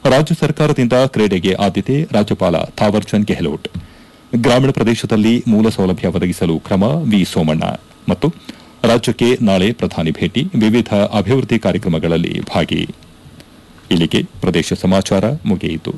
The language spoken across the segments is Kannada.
ರಾಜ್ಯ ಸರ್ಕಾರದಿಂದ ಕ್ರೀಡೆಗೆ ಆದ್ಯತೆ ರಾಜ್ಯಪಾಲ ಥಾವರ್ಚಂದ್ ಗೆಹ್ಲೋಟ್ ಗ್ರಾಮೀಣ ಪ್ರದೇಶದಲ್ಲಿ ಮೂಲ ಸೌಲಭ್ಯ ಒದಗಿಸಲು ಕ್ರಮ ವಿ ಸೋಮಣ್ಣ ಮತ್ತು ರಾಜ್ಯಕ್ಕೆ ನಾಳೆ ಪ್ರಧಾನಿ ಭೇಟಿ ವಿವಿಧ ಅಭಿವೃದ್ಧಿ ಕಾರ್ಯಕ್ರಮಗಳಲ್ಲಿ ಭಾಗಿ ಇಲ್ಲಿಗೆ ಪ್ರದೇಶ ಸಮಾಚಾರ ಮುಗಿಯಿತು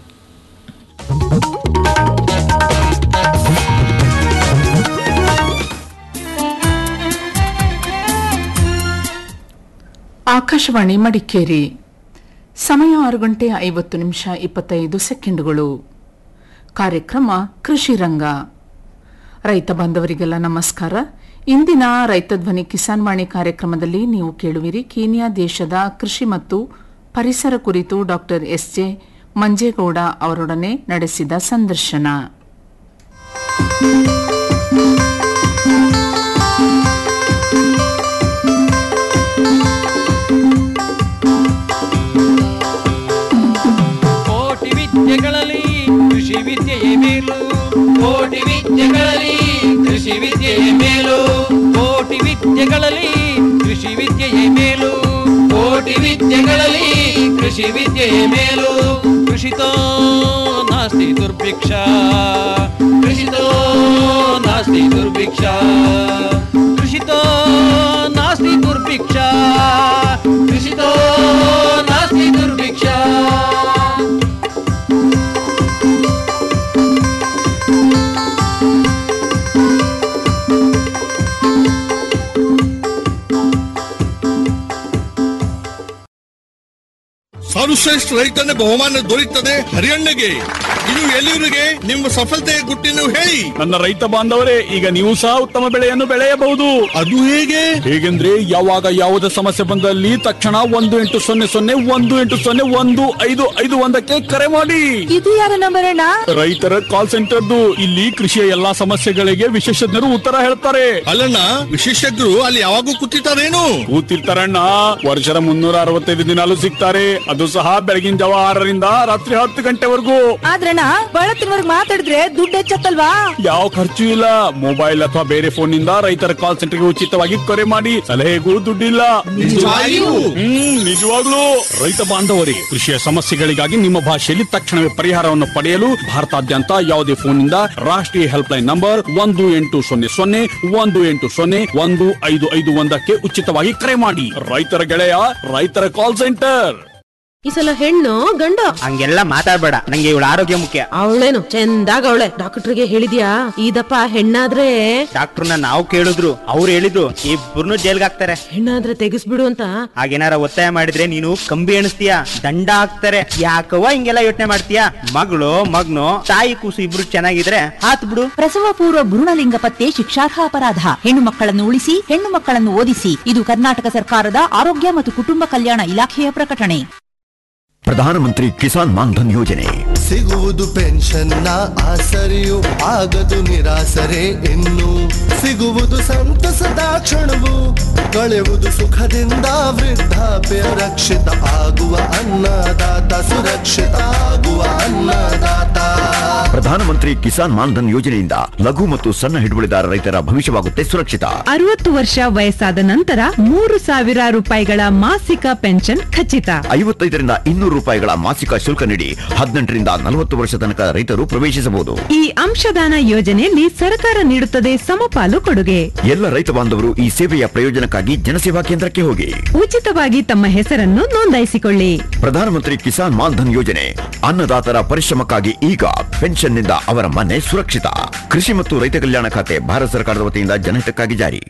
ಆಕಾಶವಾಣಿ ಮಡಿಕೇರಿ ಸಮಯ ಆರು ಗಂಟೆ ಐವತ್ತು ನಿಮಿಷ ಇಪ್ಪತ್ತೈದು ಸೆಕೆಂಡುಗಳು ಕಾರ್ಯಕ್ರಮ ಕೃಷಿ ರಂಗ ರೈತ ಬಾಂಧವರಿಗೆಲ್ಲ ನಮಸ್ಕಾರ ಇಂದಿನ ರೈತ ಧ್ವನಿ ಕಿಸಾನ್ ವಾಣಿ ಕಾರ್ಯಕ್ರಮದಲ್ಲಿ ನೀವು ಕೇಳುವಿರಿ ಕೀನ್ಯಾ ದೇಶದ ಕೃಷಿ ಮತ್ತು ಪರಿಸರ ಕುರಿತು ಡಾಕ್ಟರ್ ಎಸ್ ಜೆ ಮಂಜೇಗೌಡ ಅವರೊಡನೆ ನಡೆಸಿದ ಸಂದರ್ಶನ ಕೋಟಿ ವಿದ್ಯೆಗಳಲ್ಲಿ ಕೃಷಿ ವಿದ್ಯೆಯೇ ಮೇಲು ಕೋಟಿ ವಿದ್ಯೆಗಳಲ್ಲಿ ಕೃಷಿ ವಿದ್ಯೆಯೇ ಮೇಲು ಕೋಟಿ ವಿದ್ಯೆಗಳಲ್ಲಿ ಕೃಷಿ ವಿದ್ಯೆಯೇ ಮೇಲು ಕೋಟಿ ವಿದ್ಯೆಗಳಲ್ಲಿ ಕೃಷಿ ವಿದ್ಯೆಯೇ ಮೇಲು ಕೃಷಿತೋ ನಾಸ್ತಿ ದುರ್ಭಿಕ್ಷ ಕೃಷಿತೋ ನಾಸ್ತಿ ದುರ್ಭಿಕ್ಷ ಕೃಷಿತೋ ನಾಸ್ತಿ ದುರ್ಭಿಕ್ಷ ಕೃಷಿತೋ ನಾಸ್ತಿ ದುರ್ಭಿಕ್ಷ ಸರ್ವಶ್ರೇಷ್ಠ ರೈತನ ಬಹುಮಾನ ದೊರೆಯುತ್ತದೆ ಹರಿಯಣ್ಣಗೆ ಇದು ಎಲ್ಲಿವರಿಗೆ ನಿಮ್ಮ ಸಫಲತೆಯ ಗುಟ್ಟಿನ ಹೇಳಿ ನನ್ನ ರೈತ ಬಾಂಧವರೇ ಈಗ ನೀವು ಸಹ ಉತ್ತಮ ಬೆಳೆಯನ್ನು ಬೆಳೆಯಬಹುದು ಅದು ಹೇಗೆ ಹೇಗೆಂದ್ರೆ ಯಾವಾಗ ಯಾವುದೇ ಸಮಸ್ಯೆ ಬಂದಲ್ಲಿ ತಕ್ಷಣ ಒಂದು ಎಂಟು ಸೊನ್ನೆ ಸೊನ್ನೆ ಒಂದು ಎಂಟು ಸೊನ್ನೆ ಒಂದು ಐದು ಐದು ಒಂದಕ್ಕೆ ಕರೆ ಮಾಡಿ ಇದು ಯಾರ ನಂಬರ್ ಅಣ್ಣ ರೈತರ ಕಾಲ್ ಸೆಂಟರ್ದು ಇಲ್ಲಿ ಕೃಷಿಯ ಎಲ್ಲಾ ಸಮಸ್ಯೆಗಳಿಗೆ ವಿಶೇಷಜ್ಞರು ಉತ್ತರ ಹೇಳ್ತಾರೆ ಅಲ್ಲಣ್ಣ ವಿಶೇಷಜ್ಞರು ಅಲ್ಲಿ ಯಾವಾಗೂ ಕೂತಿರ್ತಾರೇನು ಕೂತಿರ್ತಾರಣ್ಣ ವರ್ಷದ ಮುನ್ನೂರ ಅರವತ್ತೈದು ದಿನಾಲು ಸಿಗ್ತಾರೆ ಅದು ಸಹ ಬೆಳಗಿನ ಜಾವ ಆರರಿಂದ ರಾತ್ರಿ ಹತ್ತು ಗಂಟೆವರೆಗೂ ಆದ್ರಣ್ಣ ಬಳತ್ತಿನವರ್ಗ್ ಮಾತಾಡಿದ್ರೆ ದುಡ್ಡು ಹೆಚ್ಚತ್ತಲ್ವಾ ಯಾವ ಖರ್ಚು ಇಲ್ಲ ಮೊಬೈಲ್ ಅಥವಾ ಬೇರೆ ಫೋನ್ ನಿಂದ ರೈತರ ಕಾಲ್ ಸೆಂಟರ್ಗೆ ಉಚಿತವಾಗಿ ಕರೆ ಮಾಡಿ ಸಲಹೆಗೂ ದುಡ್ಡಿಲ್ಲ ನಿಜವಾಗಿಯೂ? ಹ್ಮ್ ನಿಜವಾಗ್ಲೂ ರೈತ ಬಾಂಧವರೇ ಕೃಷಿಯ ಸಮಸ್ಯೆಗಳಿಗಾಗಿ ನಿಮ್ಮ ಭಾಷೆಯಲ್ಲಿ ತಕ್ಷಣವೇ ಪರಿಹಾರವನ್ನು ಪಡೆಯಲು ಭಾರತಾದ್ಯಂತ ಯಾವುದೇ ಫೋನ್ನಿಂದ ರಾಷ್ಟ್ರೀಯ ಹೆಲ್ಪ್ ಲೈನ್ ನಂಬರ್ ಒಂದು ಎಂಟು ಸೊನ್ನೆ ಸೊನ್ನೆ ಒಂದು ಎಂಟು ಸೊನ್ನೆ ಒಂದು ಐದು ಐದು ಒಂದಕ್ಕೆ ಉಚಿತವಾಗಿ ಕರೆ ಮಾಡಿ ರೈತರ ಗೆಳೆಯ ರೈತರ ಕಾಲ್ ಸೆಂಟರ್ ಈ ಸಲ ಹೆಣ್ಣು ಗಂಡ ಹಂಗೆಲ್ಲ ಮಾತಾಡ್ಬೇಡ ನಂಗೆ ಇವಳ ಆರೋಗ್ಯ ಮುಖ್ಯ ಅವಳೇನು ಚಂದಾಗ ಅವಳೆ ಡಾಕ್ಟರ್ಗೆ ಹೇಳಿದ್ಯಾ ಇದಪ್ಪ ಹೆಣ್ಣಾದ್ರೆ ಡಾಕ್ಟರ್ನ ನಾವು ಕೇಳಿದ್ರು ಅವ್ರು ಹೇಳಿದ್ರು ಇಬ್ಬರನ್ನು ಜೈಲ್ಗೆ ಹಾಕ್ತಾರೆ ಹೆಣ್ಣಾದ್ರೆ ತೆಗಿಸ್ಬಿಡು ಅಂತ ಹಾಗೇನಾರ ಒತ್ತಾಯ ಮಾಡಿದ್ರೆ ನೀನು ಕಂಬಿ ಎಣಿಸ್ತೀಯ ದಂಡ ಹಾಕ್ತಾರೆ ಯಾಕವ್ವ ಹಿಂಗೆಲ್ಲ ಯೋಚನೆ ಮಾಡ್ತೀಯ ಮಗಳು ಮಗ್ನು ತಾಯಿ ಕೂಸು ಇಬ್ರು ಚೆನ್ನಾಗಿದ್ರೆ ಹಾತ್ ಬಿಡು ಪ್ರಸವ ಪೂರ್ವ ಭ್ರೂಣಲಿಂಗ ಪತ್ತೆ ಶಿಕ್ಷಾರ್ಹ ಅಪರಾಧ ಹೆಣ್ಣು ಮಕ್ಕಳನ್ನು ಉಳಿಸಿ ಹೆಣ್ಣು ಮಕ್ಕಳನ್ನು ಓದಿಸಿ ಇದು ಕರ್ನಾಟಕ ಸರ್ಕಾರದ ಆರೋಗ್ಯ ಮತ್ತು ಕುಟುಂಬ ಕಲ್ಯಾಣ ಇಲಾಖೆಯ ಪ್ರಕಟಣೆ ಪ್ರಧಾನಮಂತ್ರಿ ಕಿಸಾನ್ ಮಾನ್ಧನ್ ಯೋಜನೆ ಸಿಗುವುದು ಪೆನ್ಷನ್ನ ಆಸರೆಯು ಆಗದು ನಿರಾಸರೆ ಇನ್ನು ಸಿಗುವುದು ಸಂತಸದ ಕ್ಷಣವು ಕಳೆವುದು ಸುಖದಿಂದ ವೃದ್ಧಾಪ್ಯ ರಕ್ಷಿತ ಆಗುವ ಅನ್ನದಾತ ಸುರಕ್ಷಿತ ಆಗುವ ಅನ್ನದಾತ ಪ್ರಧಾನಮಂತ್ರಿ ಕಿಸಾನ್ ಮಾನ್ಧನ್ ಯೋಜನೆಯಿಂದ ಲಘು ಮತ್ತು ಸಣ್ಣ ಹಿಡುವಳಿದಾರ ರೈತರ ಭವಿಷ್ಯವಾಗುತ್ತೆ ಸುರಕ್ಷಿತ ಅರವತ್ತು ವರ್ಷ ವಯಸ್ಸಾದ ನಂತರ ಮೂರು ಸಾವಿರ ರೂಪಾಯಿಗಳ ಮಾಸಿಕ ಪೆನ್ಷನ್ ಖಚಿತ ಐವತ್ತೈದರಿಂದ ಇನ್ನೂರು ರೂಪಾಯಿಗಳ ಮಾಸಿಕ ಶುಲ್ಕ ನೀಡಿ ಹದಿನೆಂಟರಿಂದ ನಲವತ್ತು ವರ್ಷ ತನಕ ರೈತರು ಪ್ರವೇಶಿಸಬಹುದು ಈ ಅಂಶದಾನ ಯೋಜನೆಯಲ್ಲಿ ಸರ್ಕಾರ ನೀಡುತ್ತದೆ ಸಮಪಾಲು ಕೊಡುಗೆ ಎಲ್ಲ ರೈತ ಬಾಂಧವರು ಈ ಸೇವೆಯ ಪ್ರಯೋಜನಕ್ಕಾಗಿ ಜನಸೇವಾ ಕೇಂದ್ರಕ್ಕೆ ಹೋಗಿ ಉಚಿತವಾಗಿ ತಮ್ಮ ಹೆಸರನ್ನು ನೋಂದಾಯಿಸಿಕೊಳ್ಳಿ ಪ್ರಧಾನಮಂತ್ರಿ ಕಿಸಾನ್ ಮಾನ್ಧನ್ ಯೋಜನೆ ಅನ್ನದಾತರ ಪರಿಶ್ರಮಕ್ಕಾಗಿ ಈಗ ಪೆನ್ಷನ್ನಿಂದ ಅವರ ಮನೆ ಸುರಕ್ಷಿತ ಕೃಷಿ ಮತ್ತು ರೈತ ಕಲ್ಯಾಣ ಖಾತೆ ಭಾರತ ಸರ್ಕಾರದ ವತಿಯಿಂದ ಜನಹಿತಕ್ಕಾಗಿ ಜಾರಿ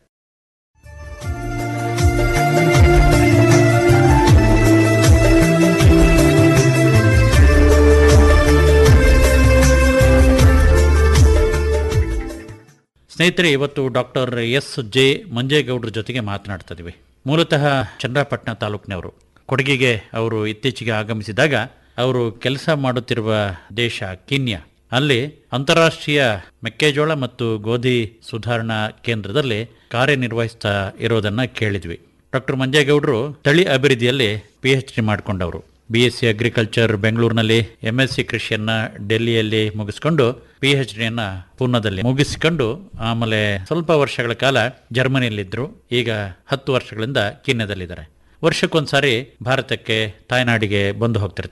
ಸ್ನೇಹಿತರೆ ಇವತ್ತು ಡಾಕ್ಟರ್ ಎಸ್ ಜೆ ಮಂಜೇಗೌಡರ ಜೊತೆಗೆ ಮಾತನಾಡ್ತಾ ಇದ್ದೀವಿ ಮೂಲತಃ ಚನ್ನರಾಪಟ್ಟಣ ತಾಲೂಕಿನವರು ಕೊಡಗಿಗೆ ಅವರು ಇತ್ತೀಚೆಗೆ ಆಗಮಿಸಿದಾಗ ಅವರು ಕೆಲಸ ಮಾಡುತ್ತಿರುವ ದೇಶ ಕೀನ್ಯಾ ಅಲ್ಲಿ ಅಂತಾರಾಷ್ಟ್ರೀಯ ಮೆಕ್ಕೆಜೋಳ ಮತ್ತು ಗೋಧಿ ಸುಧಾರಣಾ ಕೇಂದ್ರದಲ್ಲಿ ಕಾರ್ಯನಿರ್ವಹಿಸ್ತಾ ಇರೋದನ್ನ ಕೇಳಿದ್ವಿ ಡಾಕ್ಟರ್ ಮಂಜೇಗೌಡರು ತಳಿ ಅಭಿವೃದ್ಧಿಯಲ್ಲಿ ಪಿ ಎಚ್ ಡಿ ಮಾಡಿಕೊಂಡವರು ಬಿ ಎಸ್ ಸಿ ಅಗ್ರಿಕಲ್ಚರ್ ಬೆಂಗಳೂರಿನಲ್ಲಿ ಎಂ ಎಸ್ ಸಿ ಕೃಷಿಯನ್ನ ಡೆಲ್ಲಿಯಲ್ಲಿ ಮುಗಿಸ್ಕೊಂಡು ಪಿ ಎಚ್ ಡಿಯನ್ನ ಪೂರ್ಣದಲ್ಲಿ ಮುಗಿಸಿಕೊಂಡು ಆಮೇಲೆ ಸ್ವಲ್ಪ ವರ್ಷಗಳ ಕಾಲ ಜರ್ಮನಿಯಲ್ಲಿದ್ದರು ಈಗ ಹತ್ತು ವರ್ಷಗಳಿಂದ ಕೀನ್ಯದಲ್ಲಿದ್ದಾರೆ ವರ್ಷಕ್ಕೊಂದ್ಸಾರಿ ಭಾರತಕ್ಕೆ ತಾಯ್ನಾಡಿಗೆ ಬಂದು ಹೋಗ್ತಿರ್ತಾರೆ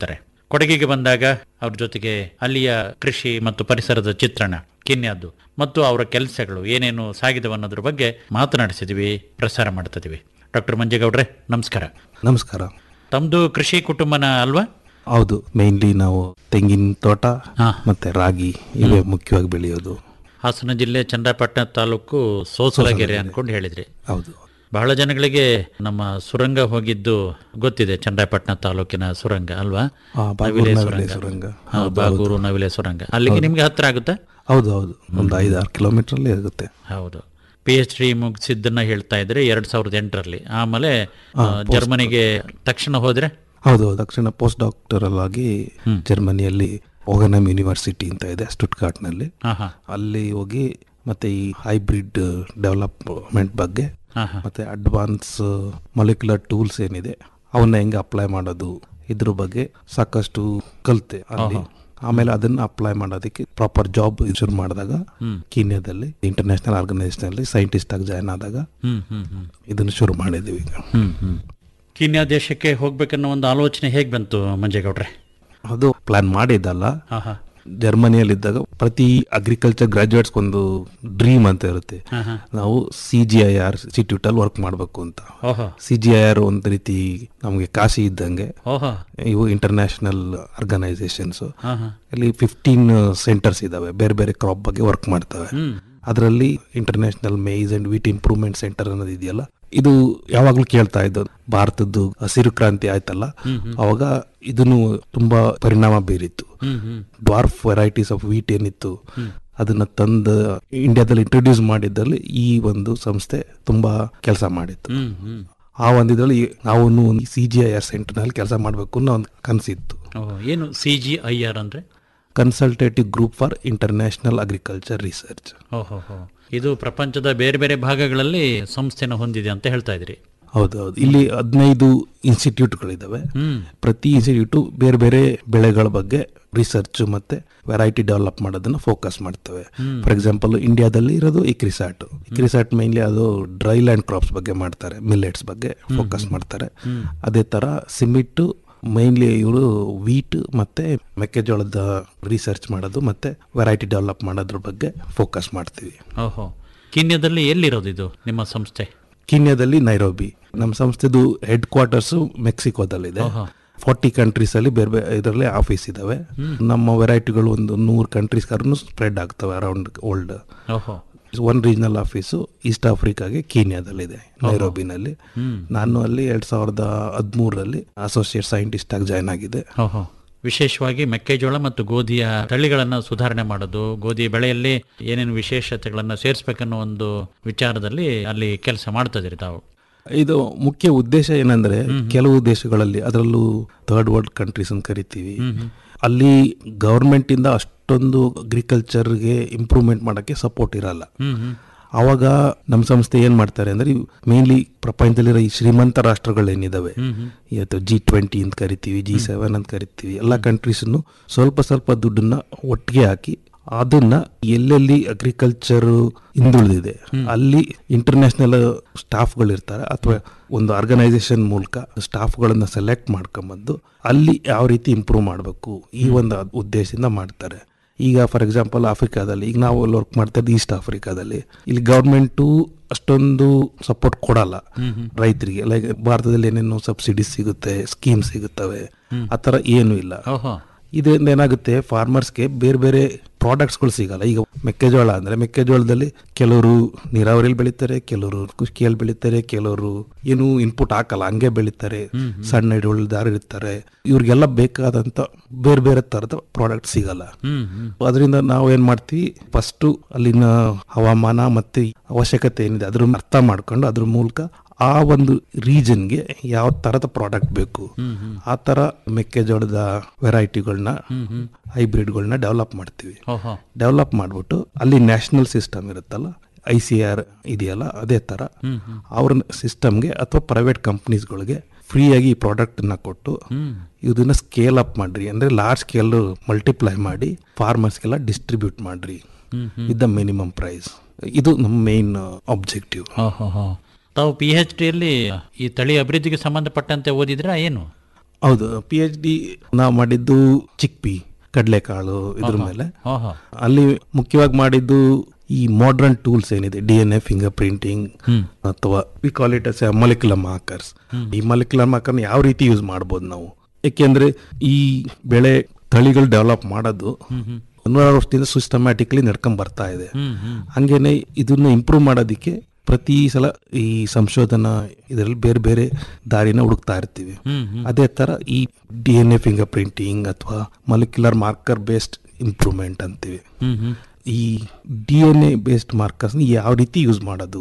ಕೊಡಗಿಗೆ ಬಂದಾಗ ಅವ್ರ ಜೊತೆಗೆ ಅಲ್ಲಿಯ ಕೃಷಿ ಮತ್ತು ಪರಿಸರದ ಚಿತ್ರಣ ಕಿನ್ಯಾದ್ದು ಮತ್ತು ಅವರ ಕೆಲಸಗಳು ಏನೇನು ಸಾಗಿದವು ಅನ್ನೋದ್ರ ಬಗ್ಗೆ ಮಾತನಾಡಿಸಿದ್ವಿ ಪ್ರಸಾರ ಮಾಡ್ತಿದ್ವಿ ಡಾಕ್ಟರ್ ಮಂಜೇಗೌಡ್ರೆ ನಮಸ್ಕಾರ ನಮಸ್ಕಾರ ತಮ್ಮದು ಕೃಷಿ ಕುಟುಂಬನ ಅಲ್ವಾ ಹೌದು ಮೇನ್ಲಿ ನಾವು ತೆಂಗಿನ ತೋಟ ಮತ್ತೆ ರಾಗಿ ಇವೇ ಮುಖ್ಯವಾಗಿ ಬೆಳೆಯೋದು ಹಾಸನ ಜಿಲ್ಲೆ ಚಂದ್ರಪಟ್ಟಣ ತಾಲೂಕು ಸೋಸಲಗೆರೆ ಅನ್ಕೊಂಡು ಹೇಳಿದ್ರಿ ಹೌದು ಬಹಳ ಜನಗಳಿಗೆ ನಮ್ಮ ಸುರಂಗ ಹೋಗಿದ್ದು ಗೊತ್ತಿದೆ ಚಂದ್ರಪಟ್ಟಣ ತಾಲೂಕಿನ ಸುರಂಗ ಅಲ್ವಾ ಆ, ಬಾಗೂರು ನವಿಲೆ ನವಿಲೆ ಸುರಂಗ. ಸುರಂಗ. ಹಾ, ಹೌದು, ಬಾಗೂರು ನವಿಲೆ ಸುರಂಗ ಅಲ್ಲಿಗೆ ಹೌದು. ನಿಮ್ಗೆ ಹತ್ರ ಆಗುತ್ತಾ ಹೌದು ಹೌದು ಒಂದು ಐದಾರು ಕಿಲೋಮೀಟರ್ ಅಲ್ಲೇ ಆಗುತ್ತೆ ಹೌದು ಪಿ ಎಚ್ ಡಿ ಮುಗಿಸಿದ್ದನ್ನ ಹೇಳ್ತಾ ಇದ್ರೆ ಎರಡ್ ಸಾವಿರದ ಎಂಟರಲ್ಲಿ ಆಮೇಲೆ ಹಾ, ಆ, post- ಜರ್ಮನಿಗೆ ತಕ್ಷಣ ಹೋದ್ರೆ ಹೌದು ತಕ್ಷಣ ಪೋಸ್ಟ್ ಡಾಕ್ಟರಲ್ ಆಗಿ ಜರ್ಮನಿಯಲ್ಲಿ ಓಗನಮ್ ಯೂನಿವರ್ಸಿಟಿ ಅಂತ ಇದೆ ಸ್ಟುಟ್ಕಾರ್ಟ್ನಲ್ಲಿ ಹಾ, ಹಾ. ಅಲ್ಲಿ ಹೋಗಿ ಮತ್ತೆ ಈ ಹೈಬ್ರಿಡ್ ಡೆವಲಪ್ಮೆಂಟ್ ಬಗ್ಗೆ ಹಾ, ಹಾ. ಮತ್ತೆ ಅಡ್ವಾನ್ಸ್ ಮೊಲಿಕ್ಯುಲರ್ ಟೂಲ್ಸ್ ಏನಿದೆ ಅವನ್ನ ಹೆಂಗೆ ಅಪ್ಲೈ ಮಾಡೋದು ಇದ್ರ ಬಗ್ಗೆ ಸಾಕಷ್ಟು ಕಲಿತೆ ಅಲ್ಲಿ ಆಹಾ. ಆಮೇಲೆ ಅದನ್ನ ಅಪ್ಲೈ ಮಾಡೋದಕ್ಕೆ ಪ್ರಾಪರ್ ಜಾಬ್ ಶುರು ಮಾಡಿದಾಗ ಹ್ಮ್. ಕೀನ್ಯಾದಲ್ಲಿ ಇಂಟರ್ನ್ಯಾಷನಲ್ ಆರ್ಗನೈಸೇಷನ್ ಅಲ್ಲಿ ಸೈಂಟಿಸ್ಟ್ ಆಗಿ ಜಾಯ್ನ್ ಆದಾಗ ಹ್ಮ್ ಹ್ಮ್ ಹ್ಮ್ ಇದನ್ನು ಶುರು ಮಾಡಿದ್ದೀವಿ ಈಗ ಹ್ಮ್ ಹ್ಮ್ ಕೀನ್ಯಾ ದೇಶಕ್ಕೆ ಹೋಗ್ಬೇಕನ್ನೋ ಒಂದು ಆಲೋಚನೆ ಹೇಗೆ ಬಂತು ಮಂಜೇಗೌಡ್ರೆ ಅದು ಪ್ಲಾನ್ ಮಾಡಿದ್ದಲ್ಲ ಹಾ, ಹಾ. ಜರ್ಮನಿಯಲ್ಲಿದ್ದಾಗ ಪ್ರತಿ ಅಗ್ರಿಕಲ್ಚರ್ ಗ್ರಾಜುಯೇಟ್ಸ್ ಒಂದು ಡ್ರೀಮ್ ಅಂತ ಇರುತ್ತೆ ಹಾ, ಹಾ. ನಾವು C G I R institute ಅಲ್ಲಿ ವರ್ಕ್ ಮಾಡಬೇಕು ಅಂತ ಓಹೋ. ಸಿ ಜಿ ಐ ಆರ್ ಒಂದು ರೀತಿ ನಮಗೆ ಕಾಶಿ ಇದ್ದಂಗೆ ಓಹೋ. ಇವು ಇಂಟರ್ನ್ಯಾಷನಲ್ ಆರ್ಗನೈಸೇಷನ್ಸ್ ಹಾ, ಹಾ. ಅಲ್ಲಿ ಫಿಫ್ಟೀನ್ ಸೆಂಟರ್ಸ್ ಇದಾವೆ ಬೇರೆ ಬೇರೆ ಕ್ರಾಪ್ ಬಗ್ಗೆ ವರ್ಕ್ ಮಾಡ್ತವೆ ಹ್ಮ್. ಅದರಲ್ಲಿ international maize and wheat improvement centre ಅನ್ನೋದು ಇದೆಯಲ್ಲ ಇದು ಯಾವಾಗ್ಲೂ ಕೇಳ್ತಾ ಇದ್ದು ಭಾರತದ್ದು ಹಸಿರು ಕ್ರಾಂತಿ ಆಯ್ತಲ್ಲ ಹ್ಮ್, ಹ್ಮ್. ಅವಾಗ ಇದನ್ನು ತುಂಬಾ ಪರಿಣಾಮ ಬೀರಿತ್ತು ಹ್ಮ್, ಹ್ಮ್. ಡ್ವಾರ್ಫ್ ವೆರೈಟೀಸ್ ಆಫ್ ವೀಟ್ ಏನಿತ್ತು ಹ್ಮ್. ಅದನ್ನ ತಂದು ಇಂಡಿಯಾದಲ್ಲಿ ಇಂಟ್ರೊಡ್ಯೂಸ್ ಮಾಡಿದ್ದಲ್ಲಿ ಈ ಒಂದು ಸಂಸ್ಥೆ ತುಂಬಾ ಕೆಲಸ ಮಾಡಿತ್ತು ಹ್ಮ್, ಹ್ಮ್. ಆ ಒಂದಿದ್ರಲ್ಲಿ ನಾವು ಸಿ ಜಿ ಐ ಆರ್ ಸೆಂಟರ್ನಲ್ಲಿ ಕೆಲಸ ಮಾಡಬೇಕು ಅನ್ನೋ ಒಂದು ಕನಸಿತ್ತು ಓ, ಏನು ಸಿ ಜಿ ಐ ಆರ್ ಅಂದ್ರೆ consultative group for international agriculture research ಓಹೋ ಹೋ. ಇದು ಪ್ರಪಂಚದ ಬೇರೆ ಬೇರೆ ಭಾಗಗಳಲ್ಲಿ ಸಂಸ್ಥೆನ ಹೊಂದಿದೆ ಅಂತ ಹೇಳ್ತಾ ಇದ್ರಿ ಹೌದು ಹೌದು ಇಲ್ಲಿ ಹದಿನೈದು ಇನ್ಸ್ಟಿಟ್ಯೂಟ್ಗಳಿದ್ದಾವೆ ಹ್ಮ್. ಪ್ರತಿ ಇನ್ಸ್ಟಿಟ್ಯೂಟು ಬೇರೆ ಬೇರೆ ಬೆಳೆಗಳ ಬಗ್ಗೆ ರಿಸರ್ಚ್ ಮತ್ತೆ ವೆರೈಟಿ ಡೆವಲಪ್ ಮಾಡೋದನ್ನ ಫೋಕಸ್ ಮಾಡ್ತವೆ ಹ್ಮ್. ಫಾರ್ ಎಕ್ಸಾಂಪಲ್ ಇಂಡಿಯಾದಲ್ಲಿ ಇರೋದು ಇಕ್ರಿಸಾಟ್ ಇಕ್ರಿಸಾಟ್ ಮೇನ್ಲಿ ಅದು ಡ್ರೈ ಲ್ಯಾಂಡ್ ಕ್ರಾಪ್ಸ್ ಬಗ್ಗೆ ಮಾಡ್ತಾರೆ ಮಿಲ್ಲೆಟ್ಸ್ ಬಗ್ಗೆ ಫೋಕಸ್ ಮಾಡ್ತಾರೆ ಹ್ಮ್. ಅದೇ ತರ ಸಿಮಿಟ್ ಮೈನ್ಲಿ ಇವರು ವೀಟ್ ಮತ್ತೆ ಮೆಕ್ಕೆಜೋಳದ ರಿಸರ್ಚ್ ಮಾಡೋದು ಮತ್ತೆ ವೆರೈಟಿ ಡೆವಲಪ್ ಮಾಡೋದ್ರ ಬಗ್ಗೆ ಫೋಕಸ್ ಮಾಡ್ತೀವಿ ಓಹೋ ಕೀನ್ಯದಲ್ಲಿ ಎಲ್ಲಿರೋದು ಇದು ನಿಮ್ಮ ಸಂಸ್ಥೆ ಕೀನ್ಯಾದಲ್ಲಿ ನೈರೋಬಿ ನಮ್ಮ ಸಂಸ್ಥೆದು ಹೆಡ್ ಕ್ವಾರ್ಟರ್ಸ್ ಮೆಕ್ಸಿಕೋದಲ್ಲಿದೆ ಓಹೋ. ಫಾರ್ಟಿ ಕಂಟ್ರೀಸ್ ಅಲ್ಲಿ ಬೇರೆ ಬೇರೆ ಇದರಲ್ಲಿ ಆಫೀಸ್ ಇದಾವೆ ಹ್ಮ್. ನಮ್ಮ ವೆರೈಟಿಗಳು ಒಂದು ನೂರು ಕಂಟ್ರೀಸ್ ಕರ್ನು ಸ್ಪ್ರೆಡ್ ಆಗ್ತವೆ ಅರೌಂಡ್ ವರ್ಲ್ಡ್ ಓಹೋ ಒನ್ ರೀಜನಲ್ ಆಫೀಸು ಈಸ್ಟ್ ಆಫ್ರಿಕಾಗೆ ಕೀನ್ಯಾದಲ್ಲಿದೆ ನೈರೋಬಿನಲ್ಲಿ ಹ್ಮ್. ನಾನು ಅಲ್ಲಿ ಎರಡ್ ಸಾವಿರದ ಹದಿಮೂರರಲ್ಲಿ ಅಸೋಸಿಯೇಟ್ ಸೈಂಟಿಸ್ಟ್ ಆಗಿ ಜಾಯ್ನ್ ಆಗಿದೆ ಓಹೋ ವಿಶೇಷವಾಗಿ ಮೆಕ್ಕೆಜೋಳ ಮತ್ತು ಗೋಧಿಯ ತಳಿಗಳನ್ನು ಸುಧಾರಣೆ ಮಾಡೋದು ಗೋಧಿ ಬೆಳೆಯಲ್ಲಿ ಏನೇನು ವಿಶೇಷತೆಗಳನ್ನು ಸೇರಿಸ್ಬೇಕನ್ನೋ ಒಂದು ವಿಚಾರದಲ್ಲಿ ಅಲ್ಲಿ ಕೆಲಸ ಮಾಡ್ತಿದ್ರಿ ತಾವು ಇದು ಮುಖ್ಯ ಉದ್ದೇಶ ಏನಂದ್ರೆ ಕೆಲವು ದೇಶಗಳಲ್ಲಿ ಅದರಲ್ಲೂ ಥರ್ಡ್ ವರ್ಲ್ಡ್ ಕಂಟ್ರೀಸ್ ಅಂತ ಕರಿತೀವಿ ಅಲ್ಲಿ ಗವರ್ಮೆಂಟ್ ಇಂದ ಅಷ್ಟೊಂದು ಅಗ್ರಿಕಲ್ಚರ್ಗೆ ಇಂಪ್ರೂವ್ಮೆಂಟ್ ಮಾಡಕ್ಕೆ ಸಪೋರ್ಟ್ ಇರಲ್ಲ ಹ್ಮ್ ಹ್ಮ್ ಅವಾಗ ನಮ್ಮ ಸಂಸ್ಥೆ ಏನ್ ಮಾಡ್ತಾರೆ ಅಂದ್ರೆ ಮೇನ್ಲಿ ಪ್ರಪಂಚದಲ್ಲಿರೋ ಈ ಶ್ರೀಮಂತ ರಾಷ್ಟ್ರಗಳೇನಿದಾವೆ ಹ್ಮ್ ಹ್ಮ್. ಇವತ್ತು ಜಿ ಟ್ವೆಂಟಿ ಅಂತ ಕರಿತೀವಿ ಜಿ ಸೆವೆನ್ ಅಂತ ಕರಿತೀವಿ ಎಲ್ಲ ಕಂಟ್ರೀಸ್ನು ಸ್ವಲ್ಪ ಸ್ವಲ್ಪ ದುಡ್ಡನ್ನ ಒಟ್ಟಿಗೆ ಹಾಕಿ ಅದನ್ನ ಎಲ್ಲೆಲ್ಲಿ ಅಗ್ರಿಕಲ್ಚರ್ ಹಿಂದುಳಿದಿದೆ ಅಲ್ಲಿ ಇಂಟರ್ನ್ಯಾಷನಲ್ ಸ್ಟಾಫ್ಗಳು ಇರ್ತಾರೆ ಅಥವಾ ಒಂದು ಆರ್ಗನೈಸೇಷನ್ ಮೂಲಕ ಸ್ಟಾಫ್ಗಳನ್ನ ಸೆಲೆಕ್ಟ್ ಮಾಡ್ಕೊಂಬಂದು ಅಲ್ಲಿ ಯಾವ ರೀತಿ ಇಂಪ್ರೂವ್ ಮಾಡಬೇಕು ಈ ಒಂದು ಉದ್ದೇಶದಿಂದ ಮಾಡ್ತಾರೆ ಈಗ ಫಾರ್ ಎಕ್ಸಾಂಪಲ್ ಆಫ್ರಿಕಾದಲ್ಲಿ ಈಗ ನಾವು ಅಲ್ಲಿ ವರ್ಕ್ ಮಾಡ್ತಾ ಇದ್ದೀವಿ ಈಸ್ಟ್ ಆಫ್ರಿಕಾದಲ್ಲಿ ಇಲ್ಲಿ ಗೌರ್ಮೆಂಟು ಅಷ್ಟೊಂದು ಸಪೋರ್ಟ್ ಕೊಡಲ್ಲ ರೈತರಿಗೆ ಲೈಕ್ ಭಾರತದಲ್ಲಿ ಏನೇನು ಸಬ್ಸಿಡಿ ಸಿಗುತ್ತೆ ಸ್ಕೀಮ್ ಸಿಗುತ್ತವೆ ಆ ಥರ ಏನೂ ಇಲ್ಲ ಓಹೋ ಇದರಿಂದ ಏನಾಗುತ್ತೆ ಫಾರ್ಮರ್ಸ್ಗೆ ಬೇರೆ ಬೇರೆ ಪ್ರಾಡಕ್ಟ್ಸ್ಗಳು ಸಿಗಲ್ಲ ಈಗ ಮೆಕ್ಕೆಜೋಳ ಅಂದ್ರೆ ಮೆಕ್ಕೆಜೋಳದಲ್ಲಿ ಕೆಲವರು ನೀರಾವರಿಯಲ್ಲಿ ಬೆಳೀತಾರೆ ಕೆಲವರು ಕೃಷಿಯಲ್ಲಿ ಬೆಳೀತಾರೆ ಕೆಲವರು ಏನು ಇನ್ಪುಟ್ ಹಾಕಲ್ಲ ಹಂಗೆ ಬೆಳೀತಾರೆ ಸಣ್ಣ ಹಿಡುವಳಿದಾರ ಇರ್ತಾರೆ ಇವ್ರಿಗೆಲ್ಲ ಬೇಕಾದಂತ ಬೇರೆ ಬೇರೆ ತರದ ಪ್ರಾಡಕ್ಟ್ ಸಿಗಲ್ಲ ಹ್ಮ್ ಹ್ಮ್ ಅದರಿಂದ ನಾವು ಏನ್ ಮಾಡ್ತೀವಿ ಫಸ್ಟ್ ಅಲ್ಲಿನ ಹವಾಮಾನ ಮತ್ತೆ ಅವಶ್ಯಕತೆ ಏನಿದೆ ಅದ್ರ ಅರ್ಥ ಮಾಡ್ಕೊಂಡು ಅದ್ರ ಮೂಲಕ ಆ ಒಂದು ರೀಜನ್ಗೆ ಯಾವ ತರದ ಪ್ರಾಡಕ್ಟ್ ಬೇಕು ಆ ತರ ಮೆಕ್ಕೆಜೋಳದ ವೆರೈಟಿಗಳನ್ನ ಹೈಬ್ರಿಡ್ಗಳನ್ನ ಡೆವಲಪ್ ಮಾಡ್ತೀವಿ ಓಹೋ ಡೆವಲಪ್ ಮಾಡ್ಬಿಟ್ಟು ಅಲ್ಲಿ ನ್ಯಾಷನಲ್ ಸಿಸ್ಟಮ್ ಇರುತ್ತಲ್ಲ ಐ ಸಿ ಆರ್ ಇದೆಯಲ್ಲ ಅದೇ ತರ ಹ್ಮ್ ಹ್ಮ್. ಅವ್ರ ಸಿಸ್ಟಮ್ಗೆ ಅಥವಾ ಪ್ರೈವೇಟ್ ಕಂಪ್ನೀಸ್ಗಳಿಗೆ ಫ್ರೀಯಾಗಿ ಈ ಪ್ರಾಡಕ್ಟನ್ನ ಕೊಟ್ಟು ಹ್ಮ್. ಇದನ್ನ ಸ್ಕೇಲ್ ಅಪ್ ಮಾಡ್ರಿ ಅಂದ್ರೆ ಲಾರ್ಜ್ ಸ್ಕೇಲ್ ಮಲ್ಟಿಪ್ಲೈ ಮಾಡಿ ಫಾರ್ಮರ್ಸ್ಗೆಲ್ಲ ಡಿಸ್ಟ್ರಿಬ್ಯೂಟ್ ಮಾಡ್ರಿ ಹ್ಮ್ ಹ್ಮ್. ವಿತ್ ದ ಮಿನಿಮಮ್ ಪ್ರೈಸ್ ಇದು ನಮ್ಮ ಮೇನ್ ಆಬ್ಜೆಕ್ಟಿವ್ ಓಹೋ ಹೋ ತಾವು ಪಿ ಎಚ್ ಡಿಯಲ್ಲಿ ಈ ತಳಿ ಅಭಿವೃದ್ಧಿಗೆ ಸಂಬಂಧಪಟ್ಟಂತೆ ಓದಿದ್ರಾ ಏನು ಹೌದು ಪಿ ಎಚ್ ಡಿ ನಾವು ಮಾಡಿದ್ದು ಚಿಕ್ಪಿ ಕಡಲೆಕಾಳು ಇದ್ರ ಆಹಾ. ಮೇಲೆ ಆಹಾ. ಅಲ್ಲಿ ಮುಖ್ಯವಾಗಿ ಮಾಡಿದ್ದು ಈ ಮಾಡರ್ನ್ ಟೂಲ್ಸ್ ಏನಿದೆ D N A fingerprinting ಹ್ಮ್. ಅಥವಾ we call it us molecular markers ಈ ಮೊಲಿಕ್ಯುಲರ್ ಮಾರ್ಕರ್ನ ಯಾವ ರೀತಿ ಯೂಸ್ ಮಾಡ್ಬೋದು ನಾವು ಯಾಕೆಂದ್ರೆ ಈ ಬೆಳೆ ತಳಿಗಳು ಡೆವಲಪ್ ಮಾಡೋದು ನೂರಾರು ವರ್ಷದಿಂದ ಸಿಸ್ಟಮ್ಯಾಟಿಕ್ಲಿ ನಡ್ಕೊಂಡ್ ಬರ್ತಾ ಇದೆ ಹಂಗೇನೆ ಇದನ್ನ ಇಂಪ್ರೂವ್ ಮಾಡೋದಕ್ಕೆ ಪ್ರತಿ ಸಲ ಈ ಸಂಶೋಧನಾ ಇದರಲ್ಲಿ ಬೇರೆ ಬೇರೆ ದಾರಿನ ಹುಡುಕ್ತಾ ಇರ್ತೀವಿ ಅದೇ ತರ ಈ D N A fingerprinting ಅಥವಾ ಮೊಲಿಕ್ಯುಲರ್ ಮಾರ್ಕರ್ ಬೇಸ್ಡ್ ಇಂಪ್ರೂವ್ಮೆಂಟ್ ಅಂತೀವಿ ಈ D N A based markers ಯಾವ ರೀತಿ ಯೂಸ್ ಮಾಡೋದು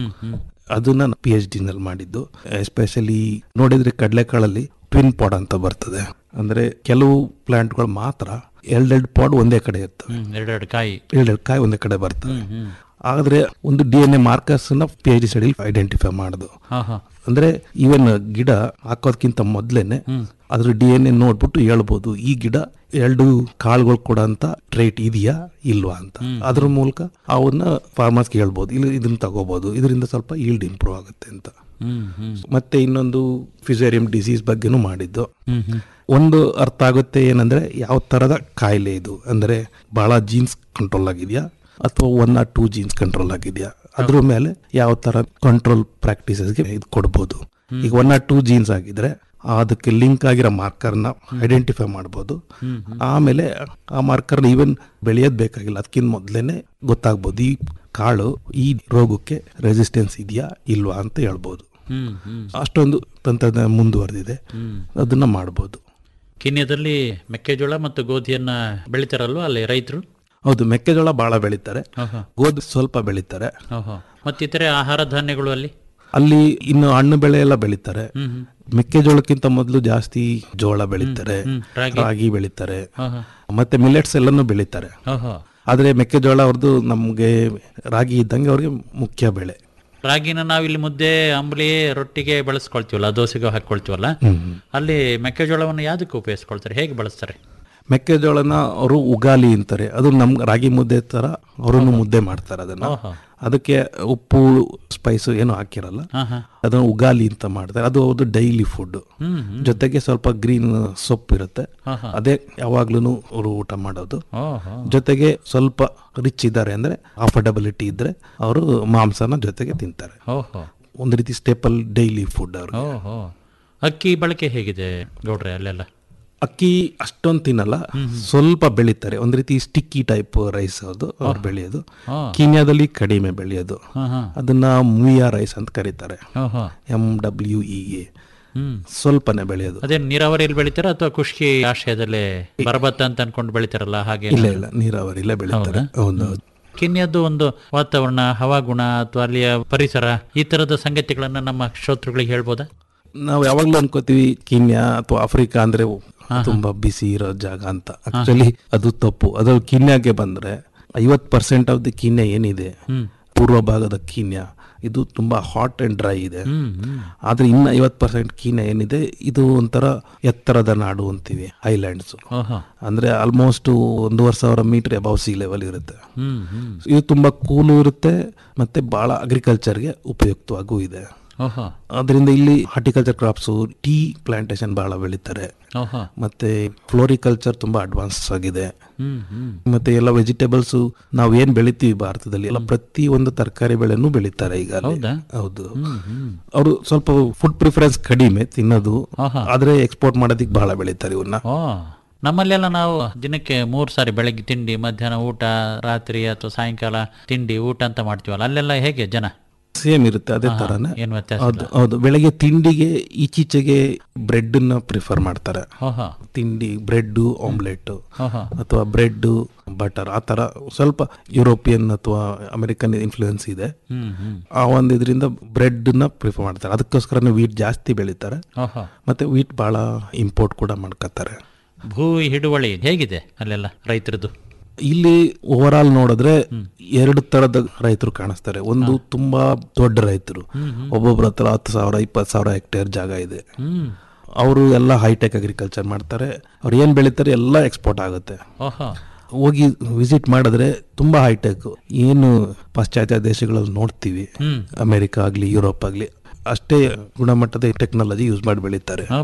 ಅದನ್ನ ಪಿ ಎಚ್ ಡಿ ನಲ್ಲಿ ಮಾಡಿದ್ದು ಎಸ್ಪೆಷಲಿ ನೋಡಿದ್ರೆ ಕಡಲೆಕಾಳಲ್ಲಿ ಟ್ವಿನ್ ಪಾಡ್ ಅಂತ ಬರ್ತದೆ ಅಂದ್ರೆ ಕೆಲವು ಪ್ಲಾಂಟ್ಗಳು ಮಾತ್ರ ಎರಡೆರಡು ಪಾಡ್ ಒಂದೇ ಕಡೆ ಇರ್ತವೆ ಹ್ಮ್, ಎರಡೆರಡು ಕಾಯಿ ಎರಡೆರಡು ಕಾಯಿ ಒಂದೇ ಕಡೆ ಬರ್ತವೆ ಆದ್ರೆ ಒಂದು ಡಿ ಎನ್ ಎ ಮಾರ್ಕರ್ಸ್ ನ P H D study identify ಮಾಡೋದು ಹಾ ಹಾ ಅಂದ್ರೆ ಈವನ್ ಗಿಡ ಹಾಕೋದ್ಕಿಂತ ಮೊದ್ಲೇನೆ ಅದ್ರ ಡಿ ಎನ್ ಎ ನೋಡ್ಬಿಟ್ಟು ಹೇಳ್ಬೋದು ಈ ಗಿಡ ಎರಡು ಕಾಳುಗಳು ಕೊಡಂತ ಟ್ರೇಟ್ ಇದೆಯಾ ಇಲ್ವಾ ಅಂತ ಅದ್ರ ಮೂಲಕ ಅವನ್ನ ಫಾರ್ಮರ್ಸ್ಗೆ ಹೇಳ್ಬೋದು ಇಲ್ಲ ಇದನ್ನ ತಗೋಬಹುದು ಇದರಿಂದ ಸ್ವಲ್ಪ ಈಲ್ಡ್ ಇಂಪ್ರೂವ್ ಆಗುತ್ತೆ ಅಂತ ಹ್ಮ್ ಹ್ಮ್ ಮತ್ತೆ ಇನ್ನೊಂದು ಫಿಸೇರಿಯಂ ಡಿಸೀಸ್ ಬಗ್ಗೆನೂ ಮಾಡಿದ್ದು ಹ್ಮ್ ಹ್ಮ್ ಒಂದು ಅರ್ಥ ಆಗುತ್ತೆ ಏನಂದ್ರೆ ಯಾವ ತರದ ಕಾಯಿಲೆ ಇದು ಅಂದ್ರೆ ಬಹಳ ಜೀನ್ಸ್ ಕಂಟ್ರೋಲ್ ಆಗಿದೆಯಾ ಅಥವಾ one or two genes control ಆಗಿದೆಯಾ ಅದ್ರ ಮೇಲೆ ಯಾವ ತರ ಕಂಟ್ರೋಲ್ ಪ್ರಾಕ್ಟೀಸಸ್ಗೆ ಇದು ಕೊಡ್ಬೋದು ಈಗ ಒನ್ ಆರ್ ಟೂ ಜೀನ್ಸ್ ಆಗಿದ್ರೆ ಅದಕ್ಕೆ ಲಿಂಕ್ ಆಗಿರೋ ಮಾರ್ಕರ್ನ ಐಡೆಂಟಿಫೈ ಮಾಡ್ಬೋದು ಆಮೇಲೆ ಆ ಮಾರ್ಕರ್ನ ಈವನ್ ಬೆಳೆಯೋದ್ ಬೇಕಾಗಿಲ್ಲ ಅದಕ್ಕಿಂತ ಮೊದಲೇನೆ ಗೊತ್ತಾಗ್ಬೋದು ಈ ಕಾಳು ಈ ರೋಗಕ್ಕೆ ರೆಸಿಸ್ಟೆನ್ಸ್ ಇದೆಯಾ ಇಲ್ವಾ ಅಂತ ಹೇಳ್ಬೋದು ಹ್ಮ್ ಹ್ಮ್ ಅಷ್ಟೊಂದು ತಂತ್ರಜ್ಞಾನ ಮುಂದುವರೆದಿದೆ ಹ್ಮ್. ಅದನ್ನ ಮಾಡ್ಬೋದು ಕೀನ್ಯಾದಲ್ಲಿ ಮೆಕ್ಕೆಜೋಳ ಮತ್ತು ಗೋಧಿಯನ್ನ ಬೆಳಿತಾರಲ್ವಾ ಅಲ್ಲಿ ರೈತರು ಹೌದು ಮೆಕ್ಕೆಜೋಳ ಬಹಳ ಬೆಳೀತಾರೆ ಆಹಾ. ಗೋಧಿ ಸ್ವಲ್ಪ ಬೆಳೀತಾರೆ ಓಹೋ ಮತ್ತಿತರೆ ಆಹಾರ ಧಾನ್ಯಗಳು ಅಲ್ಲಿ ಅಲ್ಲಿ ಇನ್ನು ಹಣ್ಣು ಬೆಳೆ ಎಲ್ಲ ಬೆಳೀತಾರೆ ಹ್ಮ್ ಹ್ಮ್. ಮೆಕ್ಕೆಜೋಳಕ್ಕಿಂತ ಮೊದಲು ಜಾಸ್ತಿ ಜೋಳ ಬೆಳೀತಾರೆ ಹ್ಮ್, ರಾಗಿ. ರಾಗಿ ಬೆಳೀತಾರೆ ಆಹಾ. ಮತ್ತೆ ಮಿಲೆಟ್ಸ್ ಎಲ್ಲಾನು ಬೆಳೀತಾರೆ ಓಹೋ ಆದ್ರೆ ಮೆಕ್ಕೆಜೋಳ ಅವ್ರದ್ದು ನಮ್ಗೆ ರಾಗಿ ಇದ್ದಂಗೆ ಅವ್ರಿಗೆ ಮುಖ್ಯ ಬೆಳೆ ರಾಗಿನ ನಾವಿಲ್ಲಿ ಮುದ್ದೆ ಅಂಬಲಿ ರೊಟ್ಟಿಗೆ ಬಳಸ್ಕೊಳ್ತೀವಲ್ಲ ದೋಸೆಗೆ ಹಾಕೊಳ್ತೀವಲ್ಲ ಅಲ್ಲಿ ಮೆಕ್ಕೆಜೋಳವನ್ನು ಯಾವ್ದಕ್ಕೆ ಉಪಯೋಗಿಸ್ಕೊಳ್ತಾರೆ ಹೇಗೆ ಬಳಸ್ತಾರೆ ಮೆಕ್ಕೆಜೋಳನ ಅವರು ಉಗಾಲಿ ಅಂತಾರೆ ಅದು ನಮ್ ರಾಗಿ ಮುದ್ದೆ ತರ ಅವರನ್ನು ಮುದ್ದೆ ಮಾಡ್ತಾರೆ ಅದನ್ನ ಓಹೋ. ಅದಕ್ಕೆ ಉಪ್ಪು ಸ್ಪೈಸ್ ಏನು ಹಾಕಿರಲ್ಲ ಆಹಾ. ಅದನ್ನ ಉಗಾಲಿ ಅಂತ ಮಾಡ್ತಾರೆ ಅದು ಅವ್ರದ್ದು ಡೈಲಿ ಫುಡ್ ಹ್ಮ್, ಜೊತೆಗೆ ಸ್ವಲ್ಪ ಗ್ರೀನ್ ಸೊಪ್ಪು ಇರುತ್ತೆ ಆಹಾ. ಅದೇ ಯಾವಾಗ್ಲೂ ಅವರು ಊಟ ಮಾಡೋದು ಓಹೋ ಜೊತೆಗೆ ಸ್ವಲ್ಪ ರಿಚ್ ಇದ್ದಾರೆ ಅಂದ್ರೆ ಅಫೋರ್ಡಬಿಲಿಟಿ ಇದ್ರೆ ಅವರು ಮಾಂಸನ ಜೊತೆಗೆ ತಿಂತಾರೆ ಓಹೋ ಒಂದು ರೀತಿ ಸ್ಟೇಪಲ್ ಡೈಲಿ ಫುಡ್ ಅವ್ರಿಗೆ ಓಹೋ ಅಕ್ಕಿ ಬಳಕೆ ಹೇಗಿದೆ ಗೌಡ್ರೆ ಅಲ್ಲೆಲ್ಲ ಅಕ್ಕಿ ಅಷ್ಟೊಂದು ತಿನ್ನಲ್ಲ ಸ್ವಲ್ಪ ಬೆಳೀತಾರೆ ಒಂದ್ ರೀತಿ ಸ್ಟಿಕ್ಕಿ ಟೈಪ್ ರೈಸ್ ಅದು ಅವ್ರು ಬೆಳೆಯೋದು ಹಾ. ಕೀನ್ಯಾದಲ್ಲಿ ಕಡಿಮೆ ಬೆಳೆಯೋದು ಹಾ, ಹಾ. ಅದನ್ನ ಮುಯಿಯಾ ರೈಸ್ ಅಂತ ಕರೀತಾರೆ ಓಹೋ ಎಂ ಡಬ್ಲ್ಯೂ ಇ ಎ ಹ್ಮ್ ಸ್ವಲ್ಪನೇ ಬೆಳೆಯೋದು ಅದೇ ನೀರಾವರಿಯಲ್ಲಿ ಬೆಳಿತಾರ ಅಥವಾ ಖುಷ್ಕಿ ಆಶ್ರಯದಲ್ಲೇ ಬರಬತ್ತ ಅಂತ ಅನ್ಕೊಂಡು ಬೆಳಿತಾರಲ್ಲ ಹಾಗೆ ಇಲ್ಲ ಇಲ್ಲ ನೀರಾವರಿಲೇ ಬೆಳೀತಾರೆ ಹೌದು ಕಿನ್ಯದ್ದು ಒಂದು ವಾತಾವರಣ ಹವಾಗುಣ ಅಥವಾ ಅಲ್ಲಿಯ ಪರಿಸರ ಈ ತರದ ಸಂಗತಿಗಳನ್ನ ನಮ್ಮ ಶ್ರೋತೃಗಳಿಗೆ ಹೇಳ್ಬೋದಾ ನಾವು ಯಾವಾಗ್ಲೂ ಅನ್ಕೋತೀವಿ ಕೀನ್ಯಾ ಅಥವಾ ಆಫ್ರಿಕಾ ಅಂದ್ರೆ ತುಂಬಾ ಬಿಸಿ ಇರೋ ಜಾಗ ಅಂತ ಆಕ್ಚುಲಿ ಅದು ತಪ್ಪು ಅದ್ರಲ್ಲಿ ಕೀನ್ಯಾಗೆ ಬಂದ್ರೆ ಐವತ್ ಪರ್ಸೆಂಟ್ ಆಫ್ ದಿ ಕೀನ್ಯಾ ಏನಿದೆ ಪೂರ್ವ ಭಾಗದ ಕೀನ್ಯಾ ಇದು ತುಂಬಾ ಹಾಟ್ ಅಂಡ್ ಡ್ರೈ ಇದೆ ಆದ್ರೆ ಇನ್ನು ಐವತ್ ಪರ್ಸೆಂಟ್ ಕೀನ್ಯಾ ಏನಿದೆ ಇದು ಒಂಥರ ಎತ್ತರದ ನಾಡು ಅಂತೀವಿ ಐಲ್ಯಾಂಡ್ಸ್ ಓಹೋ ಅಂದ್ರೆ ಆಲ್ಮೋಸ್ಟ್ ಒಂದೂವರೆ ಸಾವಿರ ಮೀಟರ್ ಅಬೌವ್ ಸಿ ಲೆವೆಲ್ ಇರುತ್ತೆ ಹ್ಮ್ ಹ್ಮ್ ಇದು ತುಂಬಾ ಕೂಲು ಇರುತ್ತೆ ಮತ್ತೆ ಬಹಳ ಅಗ್ರಿಕಲ್ಚರ್ಗೆ ಉಪಯುಕ್ತವಾಗೂ ಇದೆ ಓಹೋ ಅದರಿಂದ ಇಲ್ಲಿ ಹಾರ್ಟಿಕಲ್ಚರ್ ಕ್ರಾಪ್ಸ್ ಟೀ ಪ್ಲಾಂಟೇಶನ್ ಬಹಳ ಬೆಳೀತಾರೆ ಓಹೋ ಮತ್ತೆ ಫ್ಲೋರಿಕಲ್ಚರ್ ತುಂಬಾ ಅಡ್ವಾನ್ಸ್ ಆಗಿದೆ ಹ್ಮ್ ಹ್ಮ್ ಮತ್ತೆ ಎಲ್ಲ ವೆಜಿಟೇಬಲ್ಸ್ ನಾವು ಏನ್ ಬೆಳಿತೀವಿ ಭಾರತದಲ್ಲಿ ಎಲ್ಲ ಪ್ರತಿ ಒಂದು ತರಕಾರಿ ಬೆಳೆನೂ ಬೆಳೀತಾರೆ ಈಗ ಅಲ್ಲಿ. ಹೌದಾ? ಹೌದು ಅವರು ಸ್ವಲ್ಪ ಫುಡ್ ಪ್ರಿಫರೆನ್ಸ್ ಕಡಿಮೆ ತಿನ್ನೋದು ಆಹಾ. ಆದ್ರೆ ಎಕ್ಸ್ಪೋರ್ಟ್ ಮಾಡೋದಿಕ್ ಬಹಳ ಬೆಳೀತಾರೆ ಇವನ್ನ ಓ ನಮ್ಮಲ್ಲೆಲ್ಲ ನಾವು ದಿನಕ್ಕೆ ಮೂರು ಸಾರಿ ಬೆಳಗ್ಗೆ ತಿಂಡಿ ಮಧ್ಯಾಹ್ನ ಊಟ ರಾತ್ರಿ ಅಥವಾ ಸಾಯಂಕಾಲ ತಿಂಡಿ ಊಟ ಅಂತ ಮಾಡ್ತೀವಲ್ಲ ಅಲ್ಲೆಲ್ಲ ಹೇಗೆ ಜನ ಸೇಮ್ ಇರುತ್ತೆ ಅದೇ ಆಹಾ, ತರನೇ ಏನ್ ವ್ಯತ್ಯಾಸ ಹೌದು ಹೌದು ಬೆಳಗ್ಗೆ ತಿಂಡಿಗೆ ಈಚೀಚೆಗೆ ಬ್ರೆಡ್ ನ ಪ್ರಿಫರ್ ಮಾಡ್ತಾರೆ ಓಹೋ ತಿಂಡಿ ಬ್ರೆಡ್ ಆಮ್ಲೆಟ್ ಓಹೋ ಅಥವಾ ಬ್ರೆಡ್ ಬಟರ್ ಆ ತರ ಸ್ವಲ್ಪ ಯುರೋಪಿಯನ್ ಅಥವಾ ಅಮೆರಿಕನ್ ಇನ್ಫ್ಲೂಯೆನ್ಸ್ ಇದೆ ಹ್ಮ್ ಹ್ಮ್ ಆ ಒಂದು ಇದರಿಂದ ಬ್ರೆಡ್ ನ ಪ್ರಿಫರ್ ಮಾಡ್ತಾರೆ ಅದಕ್ಕೋಸ್ಕರ ವೀಟ್ ಜಾಸ್ತಿ ಬೆಳೀತಾರೆ ಓಹೋ ಮತ್ತೆ ವೀಟ್ ಬಹಳ ಇಂಪೋರ್ಟ್ ಕೂಡ ಮಾಡ್ಕೋತಾರೆ ಭೂ ಹಿಡುವಳಿ ಹೇಗಿದೆ ಅಲ್ಲೆಲ್ಲ ರೈತರದ್ದು ಇಲ್ಲಿ ಓವರ್ ಆಲ್ ನೋಡಿದ್ರೆ ಎರಡು ತರದ ರೈತರು ಕಾಣಿಸ್ತಾರೆ ಒಂದು ತುಂಬಾ ದೊಡ್ಡ ರೈತರು ಒಬ್ಬೊಬ್ರ ಹತ್ರ ಹತ್ತು ಸಾವಿರ ಇಪ್ಪತ್ತು ಸಾವಿರ ಹೆಕ್ಟೇರ್ ಜಾಗ ಇದೆ ಹ್ಮ್ ಅವರು ಎಲ್ಲ ಹೈಟೆಕ್ ಅಗ್ರಿಕಲ್ಚರ್ ಮಾಡ್ತಾರೆ ಅವ್ರು ಏನ್ ಬೆಳೀತಾರೆ ಎಲ್ಲ ಎಕ್ಸ್ಪೋರ್ಟ್ ಆಗುತ್ತೆ ಓಹೋ ಹೋಗಿ ವಿಸಿಟ್ ಮಾಡಿದ್ರೆ ತುಂಬಾ ಹೈಟೆಕ್ ಏನು ಪಾಶ್ಚಾತ್ಯ ದೇಶಗಳಲ್ಲಿ ನೋಡ್ತೀವಿ ಹ್ಮ್. ಅಮೆರಿಕ ಆಗ್ಲಿ ಯುರೋಪ್ ಆಗ್ಲಿ ಅಷ್ಟೇ ಗುಣಮಟ್ಟದ ಟೆಕ್ನಾಲಜಿ ಯೂಸ್ ಮಾಡಿ ಬೆಳೀತಾರೆ ಹಬ್ಬ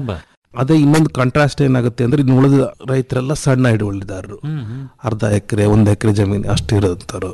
ಅದೇ ಇನ್ನೊಂದು ಕಾಂಟ್ರಾಸ್ಟ್ ಏನಾಗುತ್ತೆ ಅಂದ್ರೆ ಇನ್ನು ಉಳಿದ ರೈತರೆಲ್ಲ ಸಣ್ಣ ಹಿಡುವಳಿದಾರರು ಅರ್ಧ ಎಕರೆ ಒಂದ್ ಎಕರೆ ಜಮೀನು ಅಷ್ಟು ಇರೋಂಥವ್ರು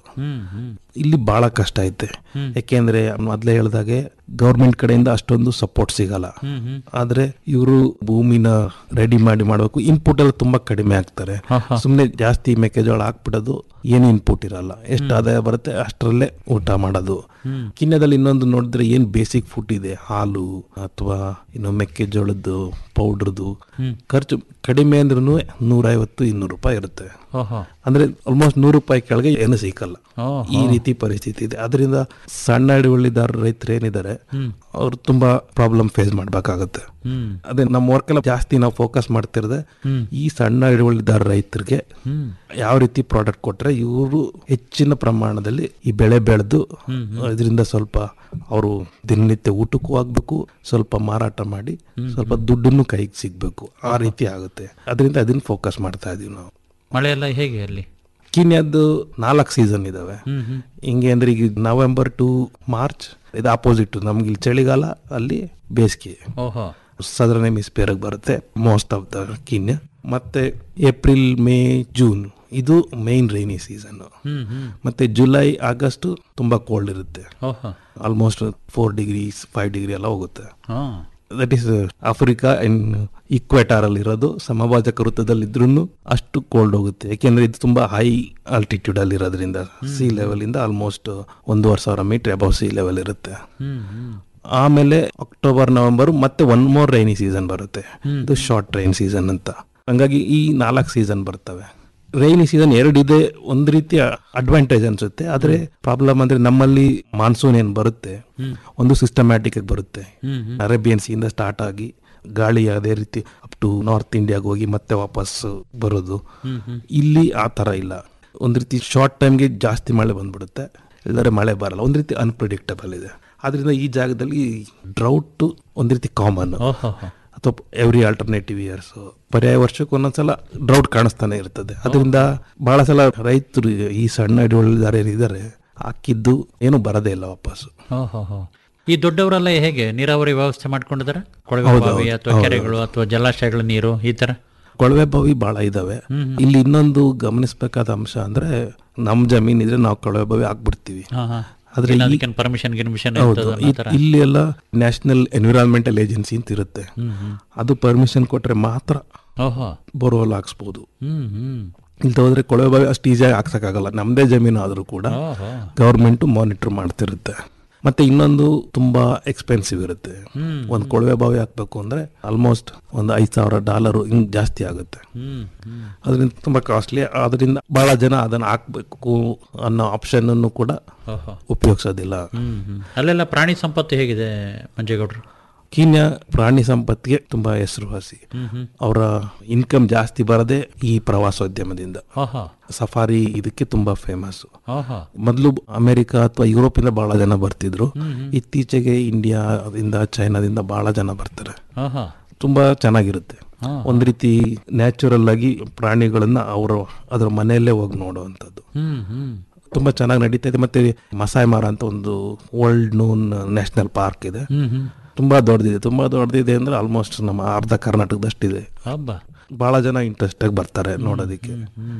ಇಲ್ಲಿ ಬಹಳ ಕಷ್ಟ ಐತೆ ಯಾಕೆಂದ್ರೆ ಮೊದ್ಲೇ ಹೇಳ್ದಾಗೆ ಗೌರ್ಮೆಂಟ್ ಕಡೆಯಿಂದ ಅಷ್ಟೊಂದು ಸಪೋರ್ಟ್ ಸಿಗಲ್ಲ ಆದ್ರೆ ಇವರು ಭೂಮಿನ ರೆಡಿ ಮಾಡಿ ಮಾಡಬೇಕು ಇನ್ಪುಟ್ ಎಲ್ಲ ತುಂಬಾ ಕಡಿಮೆ ಆಗ್ತಾರೆ ಸುಮ್ನೆ ಜಾಸ್ತಿ ಮೆಕ್ಕೆಜೋಳ ಹಾಕ್ಬಿಡೋದು ಏನು ಇನ್ಪುಟ್ ಇರಲ್ಲ ಎಷ್ಟು ಆದಾಯ ಬರುತ್ತೆ ಅಷ್ಟರಲ್ಲೇ ಊಟ ಮಾಡೋದು ಕಿನ್ಯದಲ್ಲಿ ಇನ್ನೊಂದು ನೋಡಿದ್ರೆ ಏನ್ ಬೇಸಿಕ್ ಫುಡ್ ಇದೆ ಹಾಲು ಅಥವಾ ಇನ್ನು ಮೆಕ್ಕೆಜೋಳದ್ದು ಪೌಡ್ರದು ಖರ್ಚು ಕಡಿಮೆ ಅಂದ್ರೂ ನೂರೈವತ್ತು ಇನ್ನೂರು ರೂಪಾಯಿ ಇರುತ್ತೆ ಓಹೋ ಅಂದ್ರೆ ಆಲ್ಮೋಸ್ಟ್ ನೂರು ರೂಪಾಯಿ ಕೆಳಗೆ ಏನು ಸಿಕ್ಕಲ್ಲ ಓಹೋ. ಈ ರೀತಿ ಪರಿಸ್ಥಿತಿ ಇದೆ ಅದರಿಂದ ಸಣ್ಣ ಹಿಡುವಳಿದಾರ ರೈತರು ಏನಿದ್ದಾರೆ ಅವ್ರು ತುಂಬಾ ಪ್ರಾಬ್ಲಮ್ ಫೇಸ್ ಮಾಡ್ಬೇಕಾಗತ್ತೆ ಹ್ಮ್. ಅದೇ ನಮ್ಮ ವರ್ಕ್ ಎಲ್ಲ ಜಾಸ್ತಿ ನಾವು ಫೋಕಸ್ ಮಾಡ್ತಿರದೆ ಈ ಸಣ್ಣ ಹಿಡುವಳಿದಾರ ರೈತರಿಗೆ ಯಾವ ರೀತಿ ಪ್ರಾಡಕ್ಟ್ ಕೊಟ್ರೆ ಇವರು ಹೆಚ್ಚಿನ ಪ್ರಮಾಣದಲ್ಲಿ ಈ ಬೆಳೆ ಬೆಳೆದು ಇದರಿಂದ ಸ್ವಲ್ಪ ಅವರು ದಿನನಿತ್ಯ ಊಟಕ್ಕೂ ಆಗ್ಬೇಕು ಸ್ವಲ್ಪ ಮಾರಾಟ ಮಾಡಿ ಸ್ವಲ್ಪ ದುಡ್ಡನ್ನು ಕೈಗೆ ಸಿಗ್ಬೇಕು ಆ ರೀತಿ ಆಗುತ್ತೆ ಅದರಿಂದ ಅದನ್ನ ಫೋಕಸ್ ಮಾಡ್ತಾ ಇದೀವಿ ನಾವು ಮಳೆ ಎಲ್ಲ ಹೇಗೆ ಅಲ್ಲಿ ಕೀನ್ಯಾದ್ದು ನಾಲ್ಕು ಸೀಸನ್ ಇದಾವೆ ಹ್ಮ್ ಹ್ಮ್ ಹಿಂಗೆ ಅಂದ್ರೆ ಈಗ ನವೆಂಬರ್ ಟು ಮಾರ್ಚ್ ಇದು ಆಪೋಸಿಟ್ ನಮ್ಗೆ ಇಲ್ಲಿ ಚಳಿಗಾಲ ಅಲ್ಲಿ ಬೇಸಿಗೆ ಓಹೋ ಸದರ್ನ್ ಹೆಮಿಸ್ಪಿಯರ್ಗೆ ಬರುತ್ತೆ ಮೋಸ್ಟ್ ಆಫ್ ದ ಕೀನ್ಯ ಮತ್ತೆ ಏಪ್ರಿಲ್ ಮೇ ಜೂನ್ ಇದು ಮೈನ್ ರೈನಿ ಸೀಸನ್ ಹ್ಮ್ ಹ್ಮ್ ಮತ್ತೆ ಜುಲೈ ಆಗಸ್ಟ್ ತುಂಬಾ ಕೋಲ್ಡ್ ಇರುತ್ತೆ ಓಹೋ almost four degrees five degree ಎಲ್ಲ ಹೋಗುತ್ತೆ ಹಾ that is Africa in equator ಅಲ್ಲಿ ಇರೋದು ಸಮಭಾಜಕ ವೃತ್ತದಲ್ಲಿ ಇದ್ರೂ ಅಷ್ಟು ಕೋಲ್ಡ್ ಹೋಗುತ್ತೆ ಯಾಕೆಂದ್ರೆ ಇದು ತುಂಬಾ ಹೈ ಆಲ್ಟಿಟ್ಯೂಡ್ ಅಲ್ಲಿ ಇರೋದ್ರಿಂದ ಸಿ ಲೆವೆಲ್ ಇಂದ ಆಲ್ಮೋಸ್ಟ್ ಒಂದೂವರೆ ಸಾವಿರ ಮೀಟರ್ ಅಬೌವ್ ಸಿ ಲೆವೆಲ್ ಇರುತ್ತೆ ಹ್ಮ್ ಹ್ಮ್ ಆಮೇಲೆ ಅಕ್ಟೋಬರ್ ನವೆಂಬರ್ ಮತ್ತೆ ಒನ್ ಮೋರ್ ರೈನಿ ಸೀಸನ್ ಬರುತ್ತೆ ಇದು ಶಾರ್ಟ್ ರೈನ್ ಸೀಸನ್ ಅಂತ ಹಂಗಾಗಿ ಈ ನಾಲ್ಕು ಸೀಸನ್ ಬರ್ತವೆ ರೈನಿ ಸೀಸನ್ ಎರಡಿದೆ ಒಂದ್ ರೀತಿಯ ಅಡ್ವಾಂಟೇಜ್ ಅನ್ಸುತ್ತೆ ಆದ್ರೆ ಪ್ರಾಬ್ಲಮ್ ಅಂದ್ರೆ ನಮ್ಮಲ್ಲಿ ಮಾನ್ಸೂನ್ ಏನ್ ಬರುತ್ತೆ ಒಂದು ಸಿಸ್ಟಮ್ಯಾಟಿಕ್ ಆಗಿ ಬರುತ್ತೆ ಅರೇಬಿಯನ್ ಸಿಯಿಂದ ಸ್ಟಾರ್ಟ್ ಆಗಿ ಗಾಳಿ ಅದೇ ರೀತಿ ಅಪ್ ಟು ನಾರ್ತ್ ಇಂಡಿಯಾಗೆ ಹೋಗಿ ಮತ್ತೆ ವಾಪಸ್ ಬರೋದು ಇಲ್ಲಿ ಆ ತರ ಇಲ್ಲ ಒಂದ್ ರೀತಿ ಶಾರ್ಟ್ ಟೈಮ್ಗೆ ಜಾಸ್ತಿ ಮಳೆ ಬಂದ್ಬಿಡುತ್ತೆ ಇಲ್ಲದ್ರೆ ಮಳೆ ಬರಲ್ಲ ಒಂದ್ ರೀತಿ ಅನ್ಪ್ರಿಡಿಕ್ಟಬಲ್ ಇದೆ ಆದ್ರಿಂದ ಈ ಜಾಗದಲ್ಲಿ ಡ್ರೌಟ್ ಒಂದ್ ರೀತಿ ಕಾಮನ್ ಓಹೋ ಅಥವಾ ಎವ್ರಿ ಆಲ್ಟರ್ನೇಟಿವ್ ಇಯರ್ಸ್ ಪರ್ಯಾಯ ವರ್ಷಕ್ಕೆ ಒಂದೊಂದ್ಸಲ ಡ್ರೌಟ್ ಕಾಣಿಸ್ತಾನೆ ಇರ್ತದೆ ಅದರಿಂದ ಬಹಳ ಸಲ ರೈತರು ಈ ಸಣ್ಣ ಹಿಡುವಳಿದಾರ ಏನಿದ್ದಾರೆ ಹಾಕಿದ್ದು ಏನು ಬರದೇ ಇಲ್ಲ ವಾಪಸ್ ಓಹೋ ಹೋ ಈ ದೊಡ್ಡವರೆಲ್ಲ ಹೇಗೆ ನೀರಾವರಿ ವ್ಯವಸ್ಥೆ ಮಾಡ್ಕೊಂಡಿದ್ದಾರೆ ಕೊಳವೆ ಹೌದು, ಬಾವಿ ಹೌದು, ಅಥವಾ ಹೌದು. ಕೆರೆಗಳು ಅಥವಾ ಜಲಾಶಯಗಳ ನೀರು ಈ ತರ ಕೊಳವೆ ಬಾವಿ ಬಹಳ ಇದಾವೆ ಇಲ್ಲಿ ಇನ್ನೊಂದು ಗಮನಿಸಬೇಕಾದ ಅಂಶ ಅಂದ್ರೆ ನಮ್ ಜಮೀನ್ ಇದ್ರೆ ನಾವು ಕೊಳವೆ ಬಾವಿ ಹಾಕ್ಬಿಡ್ತೀವಿ ಹಾ ಹಾ ಆದ್ರೆ ಈ- ಅದಕ್ಕೆ ಪರ್ಮಿಷನ್ ಗಿರ್ಮಿಷನ್ ಹೌದು ಇ- ಇಲ್ಲಿ ಎಲ್ಲ ನ್ಯಾಷನಲ್ ಎನ್ವಿರಾನ್ಮೆಂಟಲ್ ಏಜೆನ್ಸಿ ಅಂತ ಇರುತ್ತೆ ಅದು ಪರ್ಮಿಷನ್ ಕೊಟ್ರೆ ಮಾತ್ರ ಓಹೋ ಬೋರ್ವೆಲ್ ಹಾಕ್ಸ್ಬೋದು ಹ್ಮ್ ಹ್ಮ್ ಇಲ್ದ ಹೋದ್ರೆ ಕೊಳವೆ ಬಾವಿ ಅಷ್ಟು ಈಸಿಯಾಗಿ ಹಾಕ್ಸಕ್ಕಾಗಲ್ಲ ನಮ್ದೇ ಜಮೀನು ಆದ್ರೂ ಕೂಡ ಓಹೋ ಗೌರ್ಮೆಂಟ್ ಮಾನಿಟರ್ ಮಾಡ್ತಿರುತ್ತೆ ಮತ್ತೆ ಇನ್ನೊಂದು ತುಂಬಾ ಎಕ್ಸ್ಪೆನ್ಸಿವ್ ಇರುತ್ತೆ ಹ್ಮ್. ಒಂದು ಕೊಳವೆ ಬಾವಿ ಹಾಕ್ಬೇಕು ಅಂದ್ರೆ ಆಲ್ಮೋಸ್ಟ್ ಒಂದು ಐದ್ ಸಾವಿರ ಡಾಲರ್ ಹಿಂಗ್ ಜಾಸ್ತಿ ಆಗುತ್ತೆ ಹ್ಮ್ ಹ್ಮ್ ಅದರಿಂದ ತುಂಬಾ ಕಾಸ್ಟ್ಲಿ ಅದರಿಂದ ಬಹಳ ಜನ ಅದನ್ನ ಹಾಕ್ಬೇಕು ಅನ್ನೋ ಆಪ್ಷನ್ ಅನ್ನು ಕೂಡ ಓಹೋ ಉಪಯೋಗಿಸೋದಿಲ್ಲ ಹ್ಮ್ ಹ್ಮ್ ಅಲ್ಲೆಲ್ಲ ಪ್ರಾಣಿ ಸಂಪತ್ತು ಹೇಗಿದೆ ಮಂಜೇಗೌಡರು ಕೀನ್ಯಾ ಪ್ರಾಣಿ ಸಂಪತ್ತಿಗೆ ತುಂಬಾ ಹೆಸರುವಾಸಿ ಹ್ಮ್ ಹ್ಮ್ ಅವರ ಇನ್ಕಮ್ ಜಾಸ್ತಿ ಬರದೆ ಈ ಪ್ರವಾಸೋದ್ಯಮದಿಂದ ಓಹೋ ಸಫಾರಿ ಇದಕ್ಕೆ ತುಂಬಾ ಫೇಮಸ್ ಓಹೋ ಮೊದಲು ಅಮೆರಿಕ ಅಥವಾ ಯುರೋಪ್ ಇಂದ ಬಹಳ ಜನ ಬರ್ತಿದ್ರು ಇತ್ತೀಚೆಗೆ ಇಂಡಿಯಾದಿಂದ ಚೈನಾದಿಂದ ಬಹಳ ಜನ ಬರ್ತಾರೆ ಓಹೋ ತುಂಬಾ ಚೆನ್ನಾಗಿರುತ್ತೆ ಹಾ. ಒಂದ್ ರೀತಿ ನ್ಯಾಚುರಲ್ ಆಗಿ ಪ್ರಾಣಿಗಳನ್ನ ಅವರು ಅದ್ರ ಮನೆಯಲ್ಲೇ ಹೋಗಿ ನೋಡುವಂಥದ್ದು ಹ್ಮ್ ಹ್ಮ್ ತುಂಬಾ ಚೆನ್ನಾಗಿ ನಡೀತಾ ಇದೆ ಮತ್ತೆ ಮಸಾಯ್ ಮಾರ ಅಂತ ಒಂದು ವರ್ಲ್ಡ್ ನೋನ್ ನ್ಯಾಷನಲ್ ಪಾರ್ಕ್ ಇದೆ ಹ್ಮ್ ಹ್ಮ್ ತುಂಬಾ ದೊಡ್ಡದಿದೆ ತುಂಬಾ ದೊಡ್ಡದಿದೆ ಅಂದ್ರೆ ಆಲ್ಮೋಸ್ಟ್ ನಮ್ಮ ಅರ್ಧ ಕರ್ನಾಟಕದಷ್ಟಿದೆ ಹಬ್ಬ ಬಹಳ ಜನ ಇಂಟ್ರೆಸ್ಟ್ ಆಗಿ ಬರ್ತಾರೆ ನೋಡೋದಕ್ಕೆ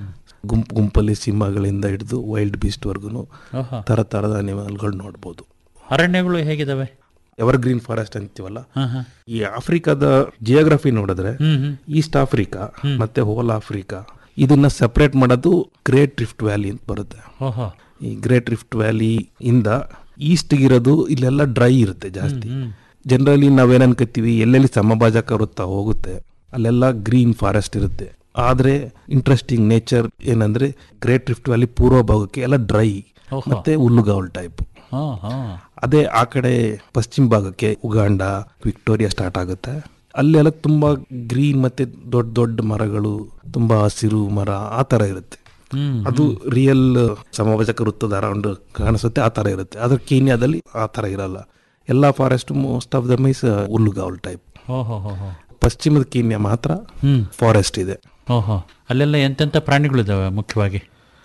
ಗುಂಪು ಗುಂಪಲ್ಲಿ ಸಿಂಹಗಳಿಂದ ಹಿಡಿದು ವೈಲ್ಡ್ ಬೀಸ್ಟ್ ವರ್ಗುನು ಓಹೋ ತರ ತರದ ಅನಿಮಲ್ಗಳು ನೋಡ್ಬೋದು ಅರಣ್ಯಗಳು ಹೇಗಿದಾವೆ ಎವರ್ ಗ್ರೀನ್ ಫಾರೆಸ್ಟ್ ಅಂತೀವಲ್ಲ ಹಾ ಹಾ ಈ ಆಫ್ರಿಕಾದ ಜಿಯೋಗ್ರಫಿ ನೋಡಿದ್ರೆ ಹ್ಮ್ ಹ್ಮ್ ಈಸ್ಟ್ ಆಫ್ರಿಕಾ ಮತ್ತೆ ಹೋಲ್ ಆಫ್ರಿಕಾ ಇದನ್ನ ಸೆಪರೇಟ್ ಮಾಡೋದು ಗ್ರೇಟ್ ರಿಫ್ಟ್ ವ್ಯಾಲಿ ಅಂತ ಬರುತ್ತೆ ಓಹೋ ಈ ಗ್ರೇಟ್ ರಿಫ್ಟ್ ವ್ಯಾಲಿ ಇಂದ ಈಸ್ಟ್ ಇರೋದು ಇಲ್ಲೆಲ್ಲ ಡ್ರೈ ಇರುತ್ತೆ ಜಾಸ್ತಿ ಜನರಲಿ ನಾವೇನ್ ಅನ್ಕೋತೀವಿ ಎಲ್ಲೆಲ್ಲಿ ಸಮಭಾಜಕ ವೃತ್ತ ಹೋಗುತ್ತೆ ಅಲ್ಲೆಲ್ಲ ಗ್ರೀನ್ ಫಾರೆಸ್ಟ್ ಇರುತ್ತೆ ಆದ್ರೆ ಇಂಟ್ರೆಸ್ಟಿಂಗ್ ನೇಚರ್ ಏನಂದ್ರೆ ಗ್ರೇಟ್ ರಿಫ್ಟ್ ವ್ಯಾಲಿ ಪೂರ್ವ ಭಾಗಕ್ಕೆ ಎಲ್ಲ ಡ್ರೈ ಓಹೋ. ಮತ್ತೆ ಹುಲ್ಲುಗಾವಲ್ ಟೈಪ್ ಹಾ ಹಾ ಅದೇ ಆ ಕಡೆ ಪಶ್ಚಿಮ ಭಾಗಕ್ಕೆ ಉಗಾಂಡ ವಿಕ್ಟೋರಿಯಾ ಸ್ಟಾರ್ಟ್ ಆಗುತ್ತೆ ಅಲ್ಲೆಲ್ಲ ತುಂಬಾ ಗ್ರೀನ್ ಮತ್ತೆ ದೊಡ್ಡ ದೊಡ್ಡ ಮರಗಳು ತುಂಬಾ ಹಸಿರು ಮರ ಆ ತರ ಇರುತ್ತೆ ಹ್ಮ್ ಅದು ರಿಯಲ್ ಸಮಭಾಜಕ ವೃತ್ತದ ಅರೌಂಡ್ ಕಾಣಿಸುತ್ತೆ ಆ ತರ ಇರುತ್ತೆ ಆದ್ರೆ ಕೀನ್ಯಾದಲ್ಲಿ ಆ ತರ ಇರಲ್ಲ ಎಲ್ಲಾ ಫಾರೆಸ್ಟ್ ಮೋಸ್ಟ್ ಆಫ್ ದ ಮೀಸ್ ಹುಲ್ಲುಗಾವಲ್ ಟೈಪ್ ಓಹೋ ಹೋ ಹೋ ಪಶ್ಚಿಮದ ಕೀನ್ಯಾ ಮಾತ್ರ ಹ್ಮ್ ಫಾರೆಸ್ಟ್ ಇದೆ ಓಹೋ ಅಲ್ಲೆಲ್ಲ ಎಂತೆಂಥ ಪ್ರಾಣಿಗಳಿದಾವೆ ಮುಖ್ಯವಾಗಿ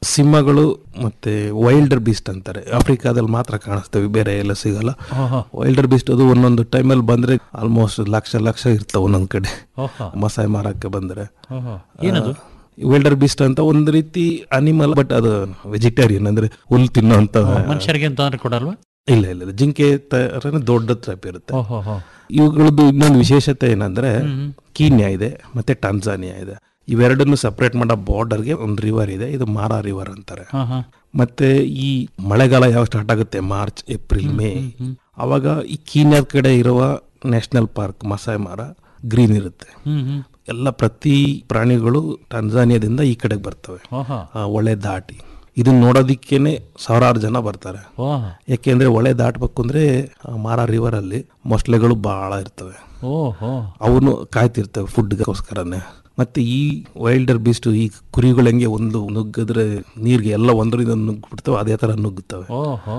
ಸಿಂಹಗಳು ಮತ್ತೆ ವೈಲ್ಡರ್ ಬೀಸ್ಟ್ ಅಂತಾರೆ ಆಫ್ರಿಕಾದಲ್ಲಿ ಮಾತ್ರ ಕಾಣಿಸ್ತವೆ ಬೇರೆ ಎಲ್ಲ ಸಿಗಲ್ಲ ಓಹೋ. ವೈಲ್ಡರ್ ಬೀಸ್ಟ್ ಅದು ಒಂದೊಂದು ಟೈಮಲ್ಲಿ ಬಂದ್ರೆ ಆಲ್ಮೋಸ್ಟ್ ಲಕ್ಷ ಲಕ್ಷ ಇರ್ತಾವ ಒಂದೊಂದ್ ಕಡೆ ಓಹೋ. ಮಸಾಯಿ ಮಾರಕ್ಕೆ ಬಂದ್ರೆ ಓಹೋ. ಏನದು ವೈಲ್ಡರ್ ಬೀಸ್ಟ್ ಅಂತ ಒಂದು ರೀತಿ ಅನಿಮಲ್ ಬಟ್ ಅದು ವೆಜಿಟೇರಿಯನ್ ಅಂದ್ರೆ ಹುಲ್ಲು ತಿನ್ನೋಂತ ಮನುಷ್ಯರಿಗೆ ತೊಂದರೆ ಕೊಡಲ್ವಾ ಇಲ್ಲ ಇಲ್ಲ ಇಲ್ಲ. ಜಿಂಕೆ ತರನೇ ದೊಡ್ಡ ಟೈಪ್ ಇರುತ್ತೆ ಓಹೋ ಹೋ ಇವುಗಳದ್ದು ಇನ್ನೊಂದು ವಿಶೇಷತೆ ಏನಂದ್ರೆ ಕೀನ್ಯಾ ಇದೆ ಮತ್ತೆ ಟಾನ್ಸಾನಿಯಾ ಇದೆ ಇವೆರಡನ್ನು ಸಪರೇಟ್ ಮಾಡೋ ಬಾರ್ಡರ್ಗೆ ಒಂದು ರಿವರ್ ಇದೆ ಇದು ಮಾರಾ ರಿವರ್ ಅಂತಾರೆ ಹಾ ಹಾ ಮತ್ತೆ ಈ ಮಳೆಗಾಲ ಯಾವಾಗ ಸ್ಟಾರ್ಟ್ ಆಗುತ್ತೆ ಮಾರ್ಚ್ ಏಪ್ರಿಲ್ ಮೇ ಅವಾಗ ಈ ಕೀನ್ಯಾದ ಕಡೆ ಇರುವ ನ್ಯಾಷನಲ್ ಪಾರ್ಕ್ ಮಸಾಯ್ ಮಾರ ಗ್ರೀನ್ ಇರುತ್ತೆ ಹ್ಮ್ ಹ್ಮ್ ಎಲ್ಲ ಪ್ರತಿ ಪ್ರಾಣಿಗಳು ಟಾನ್ಸಾನಿಯಾದಿಂದ ಈ ಕಡೆಗೆ ಬರ್ತವೆ ಓಹೋ ಆ, ಹೊಳೆ ದಾಟಿ ಇದನ್ನ ನೋಡೋದಿಕ್ಕೇನೆ ಸಾವಿರಾರು ಜನ ಬರ್ತಾರೆ ಓಹ್ ಯಾಕೆಂದ್ರೆ ಹೊಳೆ ದಾಟ್ಬೇಕು ಅಂದ್ರೆ ಆ ಮಾರಾ ರಿವರ್ ಅಲ್ಲಿ ಮೊಸಳೆಗಳು ಬಹಳ ಇರ್ತವೆ ಓಹೋ ಅವನು ಕಾಯ್ತಿರ್ತವೆ ಫುಡ್ಗೋಸ್ಕರನೇ ಮತ್ತೆ ಈ ವೈಲ್ಡರ್ ಬೀಸ್ಟ್ ಈ ಕುರಿಗಳು ಹೆಂಗೆ ಒಂದು ನುಗ್ಗಿದ್ರೆ ನೀರ್ಗೆ ಎಲ್ಲ ಒಂದರಿಂದ ನುಗ್ಗಿಬಿಡ್ತವೆ ಅದೇ ತರ ನುಗ್ಗುತ್ತವೆ ಓಹೋ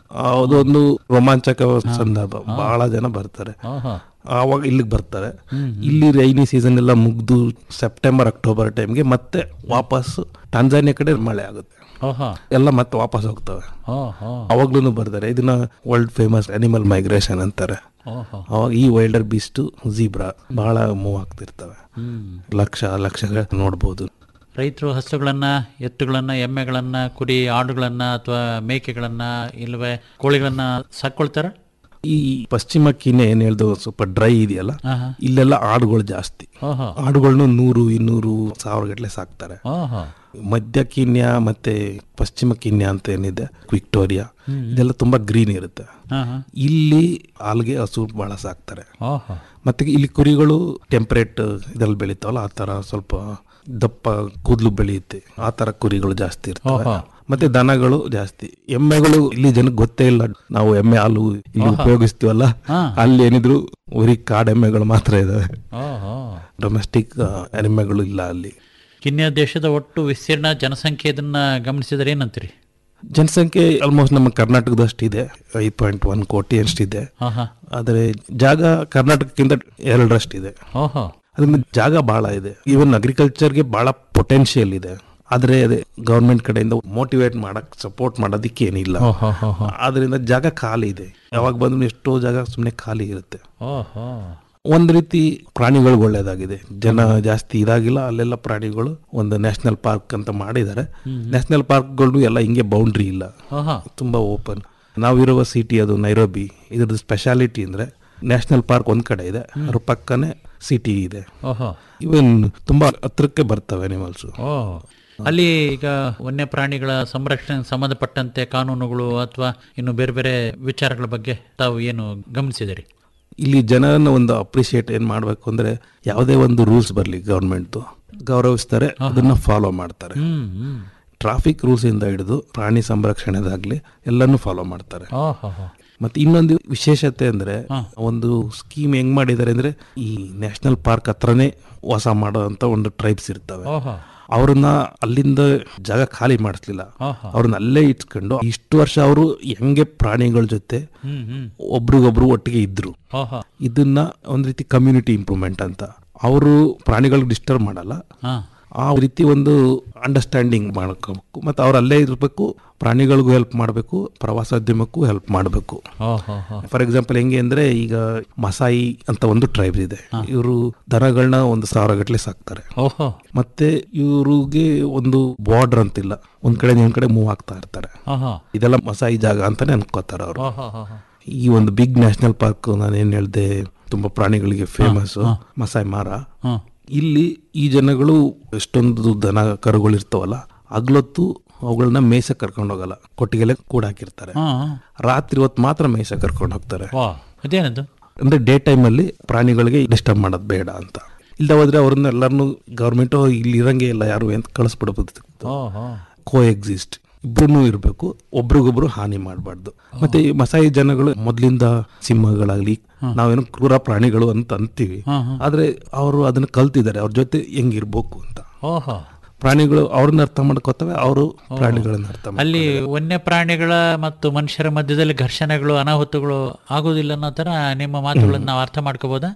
ಅದೊಂದು ರೋಮಾಂಚಕ ಸಂದರ್ಭ ಬಹಳ ಜನ ಬರ್ತಾರೆ ಓಹೋ ಆವಾಗ ಇಲ್ಲಿಗೆ ಬರ್ತಾರೆ ಇಲ್ಲಿ ರೈನಿ ಸೀಸನ್ ಎಲ್ಲ ಮುಗ್ದು ಸೆಪ್ಟೆಂಬರ್ ಅಕ್ಟೋಬರ್ ಟೈಮ್ಗೆ ಮತ್ತೆ ವಾಪಸ್ ಟಾನ್ಜಾನಿಯಾ ಕಡೆ ಮಳೆ ಆಗುತ್ತೆ ಓಹೋ ಎಲ್ಲ ಮತ್ತೆ ವಾಪಸ್ ಹೋಗ್ತವೆ ಓಹೋ ಅವಾಗ್ಲೂ ಬರ್ತಾರೆ ಇದನ್ನ ವರ್ಲ್ಡ್ ಫೇಮಸ್ ಅನಿಮಲ್ ಮೈಗ್ರೇಷನ್ ಅಂತಾರೆ ಓಹೋ ಅವಾಗ ಈ ವೈಲ್ಡರ್ ಬೀಸ್ಟ್ ಜೀಬ್ರಾ ಬಹಳ ಮೂವ್ ಆಗ್ತಿರ್ತವೆ ಹ್ಮ್ ಲಕ್ಷ ಲಕ್ಷ ನೋಡ್ಬೋದು ರೈತರು ಹಸುಗಳನ್ನ ಎತ್ತುಗಳನ್ನ ಎಮ್ಮೆಗಳನ್ನ ಕುರಿ ಆಡುಗಳನ್ನ ಅಥವಾ ಮೇಕೆಗಳನ್ನ ಇಲ್ವೇ ಕೋಳಿಗಳನ್ನ ಸಾಕೊಳ್ತಾರ ಈ ಪಶ್ಚಿಮ ಕೀನ್ಯಾ ಏನ್ ಹೇಳ್ದು ಸ್ವಲ್ಪ ಡ್ರೈ ಇದೆಯಲ್ಲ ಆಹಾ. ಇಲ್ಲೆಲ್ಲ ಆಡುಗಳು ಜಾಸ್ತಿ ಓಹೋ ಆಡುಗಳನ್ನ ನೂರು ಇನ್ನೂರು ಸಾವಿರ ಗಟ್ಟಲೆ ಸಾಕ್ತಾರೆ ಓಹೋ ಮಧ್ಯ ಕೀನ್ಯಾ ಮತ್ತೆ ಪಶ್ಚಿಮ ಕೀನ್ಯಾ ಅಂತ ಏನಿದೆ ವಿಕ್ಟೋರಿಯಾ ಇದೆಲ್ಲ ತುಂಬಾ ಗ್ರೀನ್ ಇರುತ್ತೆ ಹಾ ಹಾ ಇಲ್ಲಿ ಆಲ್ಗೆ ಹಸು ಬಹಳ ಸಾಕ್ತಾರೆ ಓಹೋ ಮತ್ತೆ ಇಲ್ಲಿ ಕುರಿಗಳು ಟೆಂಪರೇಟ್ ಇದ್ರಲ್ಲಿ ಬೆಳಿತಾವಲ್ಲ ಆ ತರ ಸ್ವಲ್ಪ ದಪ್ಪ ಕೂದಲು ಬೆಳೆಯುತ್ತೆ ಆ ತರ ಕುರಿಗಳು ಜಾಸ್ತಿ ಇರ್ತವೆ ಓಹೋ. ಮತ್ತೆ ದನಗಳು ಜಾಸ್ತಿ ಎಮ್ಮೆಗಳು ಇಲ್ಲಿ ಜನಕ್ಕೆ ಗೊತ್ತೇ ಇಲ್ಲ ನಾವು ಎಮ್ಮೆ ಹಾಲು ಇಲ್ಲಿ ಓಹೋ. ಉಪಯೋಗಿಸ್ತೀವಲ್ಲ ಹಾ. ಅಲ್ಲಿ ಏನಿದ್ರು ಬರೀ ಕಾಡೆಮ್ಮೆಗಳು ಮಾತ್ರ ಇದಾವೆ ಓಹೋ ಡೊಮೆಸ್ಟಿಕ್ ಎಮ್ಮೆಗಳು ಇಲ್ಲ ಅಲ್ಲಿ ಕಿನ್ಯಾ ದೇಶದ ಒಟ್ಟು ವಿಸ್ತೀರ್ಣ ಜನಸಂಖ್ಯೆ ಇದನ್ನ ಗಮನಿಸಿದರೆ ಏನಂತೀರಿ ಜನಸಂಖ್ಯೆ ಆಲ್ಮೋಸ್ಟ್ ನಮ್ಮ ಕರ್ನಾಟಕದಷ್ಟಿದೆ ಐದು ಪಾಯಿಂಟ್ ಒನ್ ಕೋಟಿ ಅಷ್ಟಿದೆ ಹಾ ಹಾ ಆದರೆ ಜಾಗ ಕರ್ನಾಟಕಕ್ಕಿಂತ ಎರಡರಷ್ಟಿದೆ ಓಹೋ ಅದರಿಂದ ಜಾಗ ಬಹಳ ಇದೆ ಈವನ್ ಅಗ್ರಿಕಲ್ಚರ್ಗೆ ಬಹಳ ಪೊಟೆನ್ಷಿಯಲ್ ಇದೆ ಆದ್ರೆ ಅದೇ ಗವರ್ಮೆಂಟ್ ಕಡೆಯಿಂದ ಮೋಟಿವೇಟ್ ಮಾಡಕ್ ಸಪೋರ್ಟ್ ಮಾಡೋದಕ್ಕೆ ಏನಿಲ್ಲ ಓಹೋ ಹೋ ಹೋ ಆದ್ರಿಂದ ಜಾಗ ಖಾಲಿ ಇದೆ ಯಾವಾಗ ಬಂದ್ರು ಎಷ್ಟೋ ಜಾಗ ಸುಮ್ಮನೆ ಖಾಲಿ ಇರುತ್ತೆ ಓಹೋ ಒಂದ್ ರೀತಿ ಪ್ರಾಣಿಗಳು ಒಳ್ಳೇದಾಗಿದೆ ಜನ ಜಾಸ್ತಿ ಇದಾಗಿಲ್ಲ ಅಲ್ಲೆಲ್ಲ ಪ್ರಾಣಿಗಳು ಒಂದು ನ್ಯಾಷನಲ್ ಪಾರ್ಕ್ ಅಂತ ಮಾಡಿದ್ದಾರೆ ನ್ಯಾಷನಲ್ ಪಾರ್ಕ್ಗಳು ಎಲ್ಲ ಹಿಂಗೆ ಬೌಂಡ್ರಿ ಇಲ್ಲ ಓಹೋ ತುಂಬಾ ಓಪನ್ ನಾವಿರುವ ಸಿಟಿ ಅದು ನೈರೋಬಿ ಇದ್ರದ್ದು ಸ್ಪೆಷಾಲಿಟಿ ಅಂದ್ರೆ ನ್ಯಾಷನಲ್ ಪಾರ್ಕ್ ಒಂದ್ ಕಡೆ ಇದೆ ಅದ್ರ ಪಕ್ಕನೆ ಸಿಟಿ ಇದೆ ಓಹೋ ಇವನ್ ತುಂಬಾ ಹತ್ರಕ್ಕೆ ಬರ್ತವೆ ಅನಿಮಲ್ಸ್ ಓ ಅಲ್ಲಿ ಈಗ ವನ್ಯ ಪ್ರಾಣಿಗಳ ಸಂರಕ್ಷಣೆಗೆ ಸಂಬಂಧಪಟ್ಟಂತೆ ಕಾನೂನುಗಳು ಅಥವಾ ಇನ್ನು ಬೇರೆ ಬೇರೆ ವಿಚಾರಗಳ ಬಗ್ಗೆ ತಾವು ಏನು ಗಮನಿಸಿದಿರಿ ಇಲ್ಲಿ ಜನರನ್ನ ಒಂದು ಅಪ್ರಿಶಿಯೇಟ್ ಏನ್ ಮಾಡ್ಬೇಕು ಅಂದ್ರೆ ಯಾವುದೇ ಒಂದು ರೂಲ್ಸ್ ಬರ್ಲಿ ಗವರ್ಮೆಂಟ್ ಗೌರವಿಸ್ತಾರೆ ಅದನ್ನ ಫಾಲೋ ಮಾಡ್ತಾರೆ ಹ್ಮ್ ಹ್ಮ್ ಟ್ರಾಫಿಕ್ ರೂಲ್ಸ್ ಇಂದ ಹಿಡಿದು ಪ್ರಾಣಿ ಸಂರಕ್ಷಣೆದಾಗ್ಲಿ ಎಲ್ಲಾನು ಫಾಲೋ ಮಾಡ್ತಾರೆ ಓಹೋ ಹೋ ಮತ್ತೆ ಇನ್ನೊಂದು ವಿಶೇಷತೆ ಅಂದ್ರೆ ಒಂದು ಸ್ಕೀಮ್ ಹೆಂಗ್ ಮಾಡಿದ್ದಾರೆ ಅಂದ್ರೆ ಈ ನ್ಯಾಷನಲ್ ಪಾರ್ಕ್ ಹತ್ರನೇ ವಾಸ ಮಾಡುವಂತ ಒಂದು ಟ್ರೈಬ್ಸ್ ಇರ್ತವೆ ಓಹೋ ಅವ್ರನ್ನ ಅಲ್ಲಿಂದ ಜಾಗ ಖಾಲಿ ಮಾಡಿಸ್ಲಿಲ್ಲ ಆಹಾ. ಅವ್ರನ್ನ ಅಲ್ಲೇ ಇಟ್ಕೊಂಡು ಇಷ್ಟು ವರ್ಷ ಅವರು ಹೆಂಗೆ ಪ್ರಾಣಿಗಳ ಜೊತೆ ಹ್ಮ್ ಹ್ಮ್ ಒಬ್ರಿಗೊಬ್ರು ಒಟ್ಟಿಗೆ ಇದ್ರು ಓಹೋ ಇದನ್ನ ಒಂದ್ ರೀತಿ ಕಮ್ಯುನಿಟಿ ಇಂಪ್ರೂವ್ಮೆಂಟ್ ಅಂತ ಅವರು ಪ್ರಾಣಿಗಳಿಗೆ ಡಿಸ್ಟರ್ಬ್ ಮಾಡಲ್ಲ ಹಾ ಆ ರೀತಿ ಒಂದು ಅಂಡರ್ಸ್ಟ್ಯಾಂಡಿಂಗ್ ಮಾಡ್ಕೋಬೇಕು ಮತ್ತೆ ಅವ್ರು ಅಲ್ಲೇ ಇರಬೇಕು ಪ್ರಾಣಿಗಳಿಗೂ ಹೆಲ್ಪ್ ಮಾಡಬೇಕು ಪ್ರವಾಸೋದ್ಯಮಕ್ಕೂ ಹೆಲ್ಪ್ ಮಾಡಬೇಕು ಓಹೋ ಹೋ ಫಾರ್ ಎಕ್ಸಾಂಪಲ್ ಹೆಂಗೆ ಅಂದ್ರೆ ಈಗ ಮಸಾಯಿ ಅಂತ ಒಂದು ಟ್ರೈಬ್ ಇದೆ ಇವರು ದನಗಳನ್ನ ಒಂದು ಸಾವಿರ ಗಟ್ಟಲೆ ಸಾಕ್ತಾರೆ ಓಹೋ ಮತ್ತೆ ಇವ್ರಿಗೆ ಒಂದು ಬಾರ್ಡರ್ ಅಂತಿಲ್ಲ ಒಂದ್ ಕಡೆ ಒಂದ್ ಕಡೆ ಮೂವ್ ಆಗ್ತಾ ಇರ್ತಾರೆ ಓಹೋ ಇದೆಲ್ಲ ಮಸಾಯಿ ಜಾಗ ಅಂತಾನೆ ಅನ್ಕೋತಾರೆ ಅವರು ಓಹೋ ಹೋ ಹೋ ಈ ಒಂದು ಬಿಗ್ ನ್ಯಾಷನಲ್ ಪಾರ್ಕ್ ನಾನು ಏನ್ ಹೇಳ್ದೆ ತುಂಬಾ ಪ್ರಾಣಿಗಳಿಗೆ ಫೇಮಸ್ ಮಸಾಯಿ ಮಾರ ಹಾ ಇಲ್ಲಿ ಈ ಜನಗಳು ಎಷ್ಟೊಂದು ದನ ಕರುಗಳು ಇರ್ತಾವಲ್ಲ ಹಗ್ಲೊತ್ತು ಅವುಗಳನ್ನ ಮೇಯ್ಸ ಕರ್ಕೊಂಡು ಹೋಗಲ್ಲ ಕೊಟ್ಟಿಗೆಲೆ ಕೂಡ ಹಾಕಿರ್ತಾರೆ ಹಾ ರಾತ್ರಿ ಹೊತ್ತು ಮಾತ್ರ ಮೇಯ್ಸ ಕರ್ಕೊಂಡು ಹೋಗ್ತಾರೆ ವಾ ಅದೇನದು ಅಂದ್ರೆ ಡೇ ಟೈಮ್ ಅಲ್ಲಿ ಪ್ರಾಣಿಗಳಿಗೆ ಡಿಸ್ಟರ್ಬ್ ಮಾಡೋದು ಬೇಡ ಅಂತ ಇಲ್ದ ಹೋದ್ರೆ ಅವ್ರನ್ನ ಎಲ್ಲರನ್ನು ಗೌರ್ಮೆಂಟ್ ಇಲ್ಲಿ ಇರಂಗೆ ಇಲ್ಲ ಯಾರು ಅಂತ ಕಳಿಸ್ಬಿಡಬಹುದು ಓಹೋ ಕೋ ಎಕ್ಸಿಸ್ಟ್ ಇಬ್ರು ಇರಬೇಕು ಒಬ್ರಿಗೊಬ್ರು ಹಾನಿ ಮಾಡಬಾರ್ದು ಮತ್ತೆ ಈ ಮಸಾಯಿ ಜನಗಳು ಮೊದ್ಲಿಂದ ಸಿಂಹಗಳಾಗ್ಲಿ ನಾವೇನೋ ಕ್ರೂರ ಪ್ರಾಣಿಗಳು ಅಂತ ಅಂತೀವಿ ಹಾ, ಹಾ. ಆದ್ರೆ ಅವರು ಅದನ್ನ ಕಲ್ತಿದ್ದಾರೆ ಅವ್ರ ಜೊತೆ ಹೆಂಗಿರ್ಬೇಕು ಅಂತ ಓಹೋ ಪ್ರಾಣಿಗಳು ಅವ್ರನ್ನ ಅರ್ಥ ಮಾಡ್ಕೋತವೆ ಅವರು ಪ್ರಾಣಿಗಳನ್ನ ಅರ್ಥ ಮಾಡ್ಕೋತಾರೆ. ಅಲ್ಲಿ ವನ್ಯ ಪ್ರಾಣಿಗಳ ಮತ್ತು ಮನುಷ್ಯರ ಮಧ್ಯದಲ್ಲಿ ಘರ್ಷಣೆಗಳು ಅನಾಹುತಗಳು ಆಗೋದಿಲ್ಲ ಅನ್ನೋ ತರ ನಿಮ್ಮ ಮಾತುಗಳನ್ನ ನಾವು ಅರ್ಥ ಮಾಡ್ಕೋಬೋದಾ